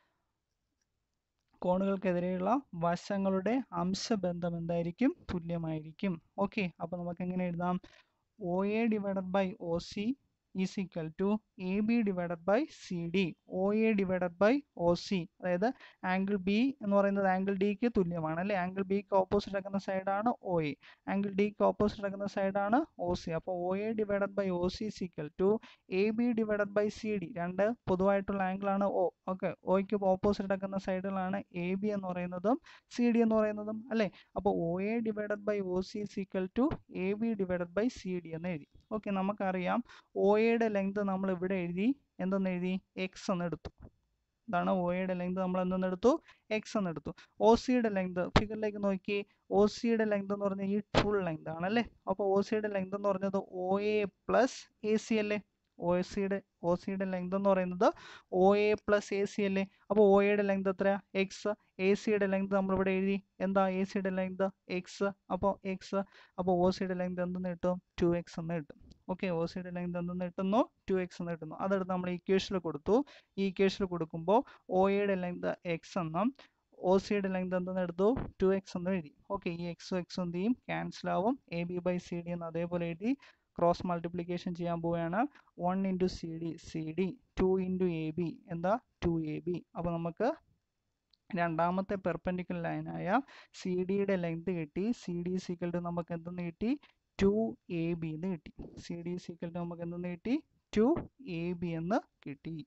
Speaker 1: കോണുകൾക്കെതിരെയുള്ള വശങ്ങളുടെ അംശബന്ധം എന്തായിരിക്കും തുല്യമായിരിക്കും ഓക്കെ അപ്പോൾ നമുക്ക് എങ്ങനെ എഴുതാം O A divided by O C is equal to A B divided by C D O A divided by O C അതായത് ആംഗിൾ ബി എന്ന് പറയുന്നത് ആംഗിൾ ഡിക്ക് തുല്യമാണ് അല്ലേ ആംഗിൾ ബിക്ക് ഓപ്പോസിറ്റ് കിടക്കുന്ന സൈഡാണ് ഒ എ ആംഗിൾ ഡിക്ക് ഓപ്പോസിറ്റ് കിടക്കുന്ന സൈഡാണ് ഒ സി അപ്പോൾ O A divided by O C equal to A B divided by C D രണ്ട് പൊതുവായിട്ടുള്ള ആംഗിളാണ് ഒ ഓക്കെ ഒയ്ക്ക് ഓപ്പോസിറ്റ് കിടക്കുന്ന സൈഡുകളാണ് എ ബി എന്ന് പറയുന്നതും സി ഡി എന്ന് പറയുന്നതും അല്ലേ അപ്പോൾ O A divided by O C equal to A B divided by C D എന്ന് എഴുതി ഓക്കെ നമുക്കറിയാം ഒ എയുടെ ലെങ്ത് നമ്മൾ ഇവിടെ എഴുതി എന്തെന്ന് എഴുതി എക്സ് എന്ന് എടുത്തു ഇതാണ് ഒ എയുടെ ലെങ്ത് നമ്മൾ എന്തെന്ന് എടുത്തു എക്സ് എന്ന് എടുത്തു ഒ സിയുടെ ലെങ്ത് ഫിഗറിലേക്ക് നോക്കി ഒ സിയുടെ ലെങ്ത് എന്ന് പറഞ്ഞാൽ ഈ ഫുൾ ലെങ്ത് ആണ് അല്ലേ അപ്പോൾ ഒ സിയുടെ ലെങ്ത് എന്ന് പറഞ്ഞത് O A plus A C അല്ലേ ഒ സിയുടെ ഒ സിയുടെ ലെങ്ത് എന്ന് പറയുന്നത് O A plus A C അല്ലേ അപ്പോൾ ഒ എയുടെ ലെങ്ത് എത്രയാ എക്സ് എ സിയുടെ ലെങ്ത് നമ്മളിവിടെ എഴുതി എന്താ എ സിയുടെ ലെങ്ത് എക്സ് അപ്പോൾ എക്സ് അപ്പോൾ ഒ സിയുടെ ലെങ്ത് എന്തെന്ന് കിട്ടും ടു എക്സ് എന്ന് കിട്ടും ഓക്കെ ഒ സിയുടെ ലെങ്ത് എന്തെന്ന് കിട്ടുന്നു ടു എക്സ് എന്ന് കിട്ടുന്നു അതെടുത്ത് നമ്മൾ ഇക്വേഷനിൽ കൊടുത്തു ഈ ഇക്വേഷനിൽ കൊടുക്കുമ്പോൾ ഒ എയുടെ ലെങ്ത് എക്സ് എന്നും ഒ സിയുടെ ലെങ്ത് എന്തെന്ന് എടുത്തു ടു എക്സ് എന്ന് എഴുതി ഓക്കെ ഈ എക്സും എക്സും എന്ത് ചെയ്യും ക്യാൻസൽ ആവും A B by C D എന്ന് അതേപോലെ എഴുതി ക്രോസ് മൾട്ടിപ്ലിക്കേഷൻ ചെയ്യാൻ പോവുകയാണ് one into C D C D two into A B എന്താ ടു എ ബി അപ്പോൾ നമുക്ക് രണ്ടാമത്തെ പെർപെൻഡിക്കുലർ ലൈനായ സി ഡിയുടെ ലെങ്ത് കിട്ടി സി ഡി സീക്വൽ ടു നമുക്ക് എന്തെന്ന് കിട്ടി ടു എ ബി എന്ന് കിട്ടി സി ഡി സീക്വൽ ടു നമുക്ക് എന്തെന്ന് കിട്ടി ടു എ ബി എന്ന് കിട്ടി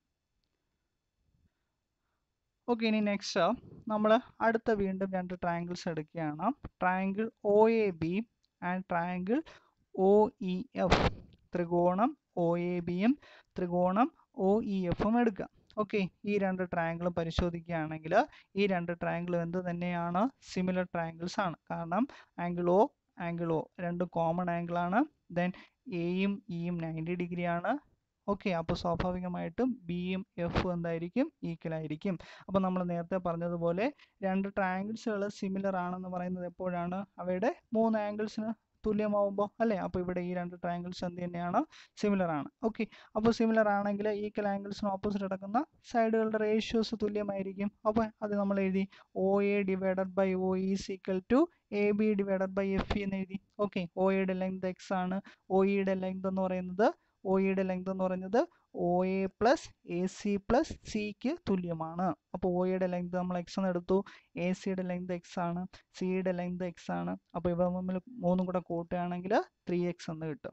Speaker 1: ഓക്കെ ഇനി നെക്സ്റ്റ് നമ്മൾ അടുത്ത വീണ്ടും രണ്ട് ട്രയാങ്കിൾസ് എടുക്കുകയാണ് triangle O A B and triangle O E F ത്രികോണം ഒ എ ബിയും ത്രികോണം ഒ ഇ എഫും എടുക്കാം ഓക്കെ ഈ രണ്ട് ട്രയാങ്കിളും പരിശോധിക്കുകയാണെങ്കിൽ ഈ രണ്ട് ട്രയാങ്കിളും എന്ത് തന്നെയാണ് സിമിലർ ട്രയാങ്കിൾസ് ആണ് കാരണം ആംഗിൾ ഒ ആംഗിൾ ഒ രണ്ട് കോമൺ ആംഗിൾ ആണ് ദെൻ എയും ഇയും നയൻറ്റി ഡിഗ്രി ആണ് ഓക്കെ അപ്പോൾ സ്വാഭാവികമായിട്ടും ബിയും എഫും എന്തായിരിക്കും ഈക്വൽ ആയിരിക്കും അപ്പോൾ നമ്മൾ നേരത്തെ പറഞ്ഞതുപോലെ രണ്ട് ട്രയാങ്കിൾസുകൾ സിമിലർ ആണെന്ന് പറയുന്നത് എപ്പോഴാണ് അവയുടെ മൂന്ന് ആംഗിൾസിന് തുല്യമാവുമ്പോൾ അല്ലേ അപ്പോൾ ഇവിടെ ഈ രണ്ട് ട്രയാങ്കിൾസ് എന്ത് തന്നെയാണ് സിമിലർ ആണ് ഓക്കെ അപ്പോൾ സിമിലർ ആണെങ്കിൽ ഈക്വൽ ആംഗിൾസിന് ഓപ്പോസിറ്റ് കിടക്കുന്ന സൈഡുകളുടെ റേഷ്യോസ് തുല്യമായിരിക്കും അപ്പോൾ അത് നമ്മൾ എഴുതി O A divided by O is equal to A B divided by F എന്ന് എഴുതി ഓക്കെ ഒ എയുടെ ലെങ്ത് എക്സ് ആണ് ഒ ഇയുടെ ലെങ്ത് എന്ന് പറയുന്നത് ഒ ഇയുടെ ലെങ്ത് എന്ന് പറയുന്നത് O A plus A C plus സിക്ക് തുല്യമാണ് അപ്പോൾ ഒ യുടെ ലെങ്ത് നമ്മൾ എക്സ് എന്ന് എടുത്തു എ സിയുടെ ലെങ്ത് എക്സ് ആണ് സിയുടെ ലെങ്ത് എക്സ് ആണ് അപ്പോൾ ഇവ തമ്മിൽ മൂന്നും കൂടെ കൂട്ടുകയാണെങ്കിൽ ത്രീ എക്സ് എന്ന് കിട്ടും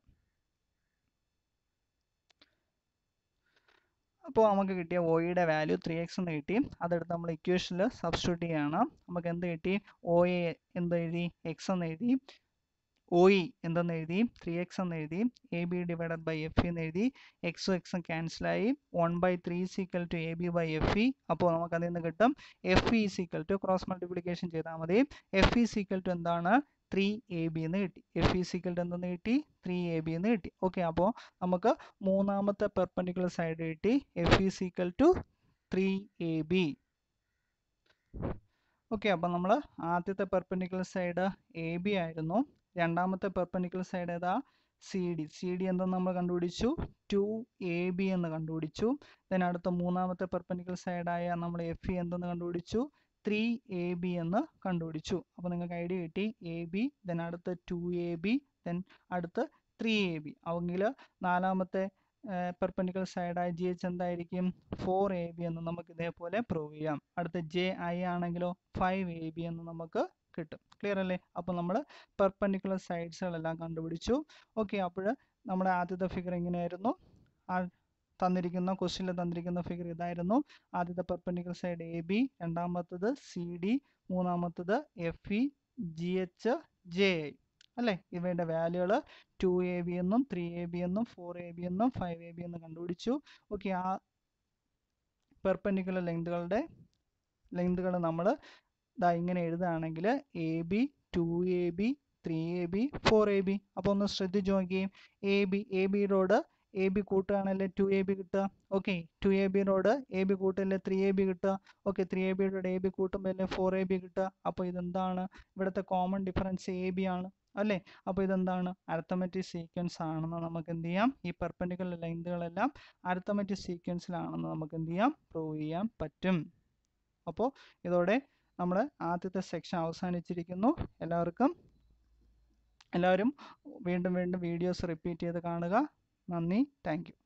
Speaker 1: അപ്പോൾ നമുക്ക് കിട്ടിയ ഒയുടെ വാല്യൂ ത്രീ എക്സ് എന്ന് കിട്ടി അതെടുത്ത് നമ്മൾ ഇക്വേഷനിൽ സബ്സ്റ്റിറ്റ്യൂട്ട് ചെയ്യുകയാണ് നമുക്ക് എന്ത് കിട്ടി ഒ എ എന്ത് എഴുതി എക്സ് എന്ന് എഴുതി ഒ ഇ എന്തെന്ന് എഴുതി ത്രീ എക്സ് എന്ന് എഴുതി A B divided by F എന്ന് എഴുതി എക്സും എക്സും ക്യാൻസലായി one by three is equal to A B by F E അപ്പോൾ നമുക്ക് അതിൽ നിന്ന് കിട്ടും F E is equal to cross multiplication ചെയ്താൽ മതി എഫ് ഇ സീക്വൽ ടു എന്താണ് ത്രീ എ ബി എന്ന് കിട്ടി എഫ് ഇ സീക്വൽ ടു എന്തെന്ന് കിട്ടി ത്രീ എ ബി എന്ന് കിട്ടി ഓക്കെ അപ്പോൾ നമുക്ക് മൂന്നാമത്തെ പെർപ്പൻഡിക്കുലർ സൈഡ് കിട്ടി F E is equal to three A B okay അപ്പം നമ്മൾ ആദ്യത്തെ പെർപെൻഡിക്കുലർ സൈഡ് എ ബി ആയിരുന്നു രണ്ടാമത്തെ പെർപെൻഡിക്കുലർ സൈഡ് ഏതാ സി ഡി സി ഡി എന്തെന്ന് നമ്മൾ കണ്ടുപിടിച്ചു ടു എ ബി എന്ന് കണ്ടുപിടിച്ചു ദെൻ അടുത്ത മൂന്നാമത്തെ പെർപെൻഡിക്കുലർ സൈഡായ നമ്മൾ എഫ് ഇ എന്തെന്ന് കണ്ടുപിടിച്ചു ത്രീ എ ബി എന്ന് കണ്ടുപിടിച്ചു അപ്പോൾ നിങ്ങൾക്ക് ഐഡിയ കിട്ടി എ ബി ദെൻ അടുത്ത് ടു എ ബി ദെൻ അടുത്ത് ത്രീ എ ബി അവങ്കിൽ നാലാമത്തെ പെർപെൻഡിക്കുലർ സൈഡായ ജി എച്ച് എന്തായിരിക്കും ഫോർ എ ബി എന്ന് നമുക്ക് ഇതേപോലെ പ്രൂവ് ചെയ്യാം അടുത്ത ജെ ഐ ആണെങ്കിലോ ഫൈവ് എ ബി എന്ന് നമുക്ക് കിട്ടും ക്ലിയർ അല്ലേ അപ്പോൾ നമ്മൾ പെർപെൻഡിക്കുലർ സൈഡ്സുകളെല്ലാം കണ്ടുപിടിച്ചു ഓക്കെ അപ്പോൾ നമ്മുടെ ആദ്യത്തെ ഫിഗർ ഇങ്ങനെയായിരുന്നു ആ തന്നിരിക്കുന്ന ക്വസ്റ്റ്യനിൽ തന്നിരിക്കുന്ന ഫിഗർ ഇതായിരുന്നു ആദ്യത്തെ പെർപെൻഡിക്കുലർ സൈഡ് എ ബി രണ്ടാമത്തത് സി ഡി മൂന്നാമത്തത് F E G H J I അല്ലേ ഇവയുടെ വാല്യൂകൾ ടു എ ബി എന്നും ത്രീ എ ബി എന്നും ഫോർ എ ബി എന്നും ഫൈവ് എ ബി എന്നും കണ്ടുപിടിച്ചു ഓക്കെ ആ പെർപെൻഡിക്കുലർ ലെങ്തുകളുടെ ലെങ്തുകൾ നമ്മൾ ദാ ഇങ്ങനെ എഴുതുകയാണെങ്കിൽ A B two A B three A B four A B അപ്പോൾ ഒന്ന് ശ്രദ്ധിച്ച് നോക്കിയും എ ബി എ ബി റോഡ് എ ബി കൂട്ടുകയാണല്ലേ ടു എ ബി കിട്ടുക ഓക്കെ ടു എ ബി റോഡ് എ ബി കൂട്ടല്ലേ ത്രീ എ ബി കിട്ടുക ഓക്കെ ത്രീ എ ബി റോഡ് എ ബി കൂട്ടുമ്പോൾ അല്ലേ ഫോർ എ ബി കിട്ടുക അപ്പോൾ ഇതെന്താണ് ഇവിടുത്തെ കോമൺ ഡിഫറൻസ് എ ബി ആണ് അല്ലേ അപ്പോൾ ഇതെന്താണ് അരത്തമെറ്റിക് സീക്വൻസ് ആണെന്ന് നമുക്ക് എന്ത് ചെയ്യാം ഈ പെർപെൻഡിക്കുലർ ലൈൻസുകളെല്ലാം അരത്തമെറ്റിക് സീക്വൻസിലാണെന്ന് നമുക്ക് എന്ത് ചെയ്യാം പ്രൂവ് ചെയ്യാൻ പറ്റും അപ്പോൾ ഇതോടെ നമ്മുടെ ആദ്യത്തെ സെക്ഷൻ അവസാനിച്ചിരിക്കുന്നു എല്ലാവർക്കും എല്ലാവരും വീണ്ടും വീണ്ടും വീഡിയോസ് റിപ്പീറ്റ് ചെയ്ത് കാണുക നന്ദി താങ്ക്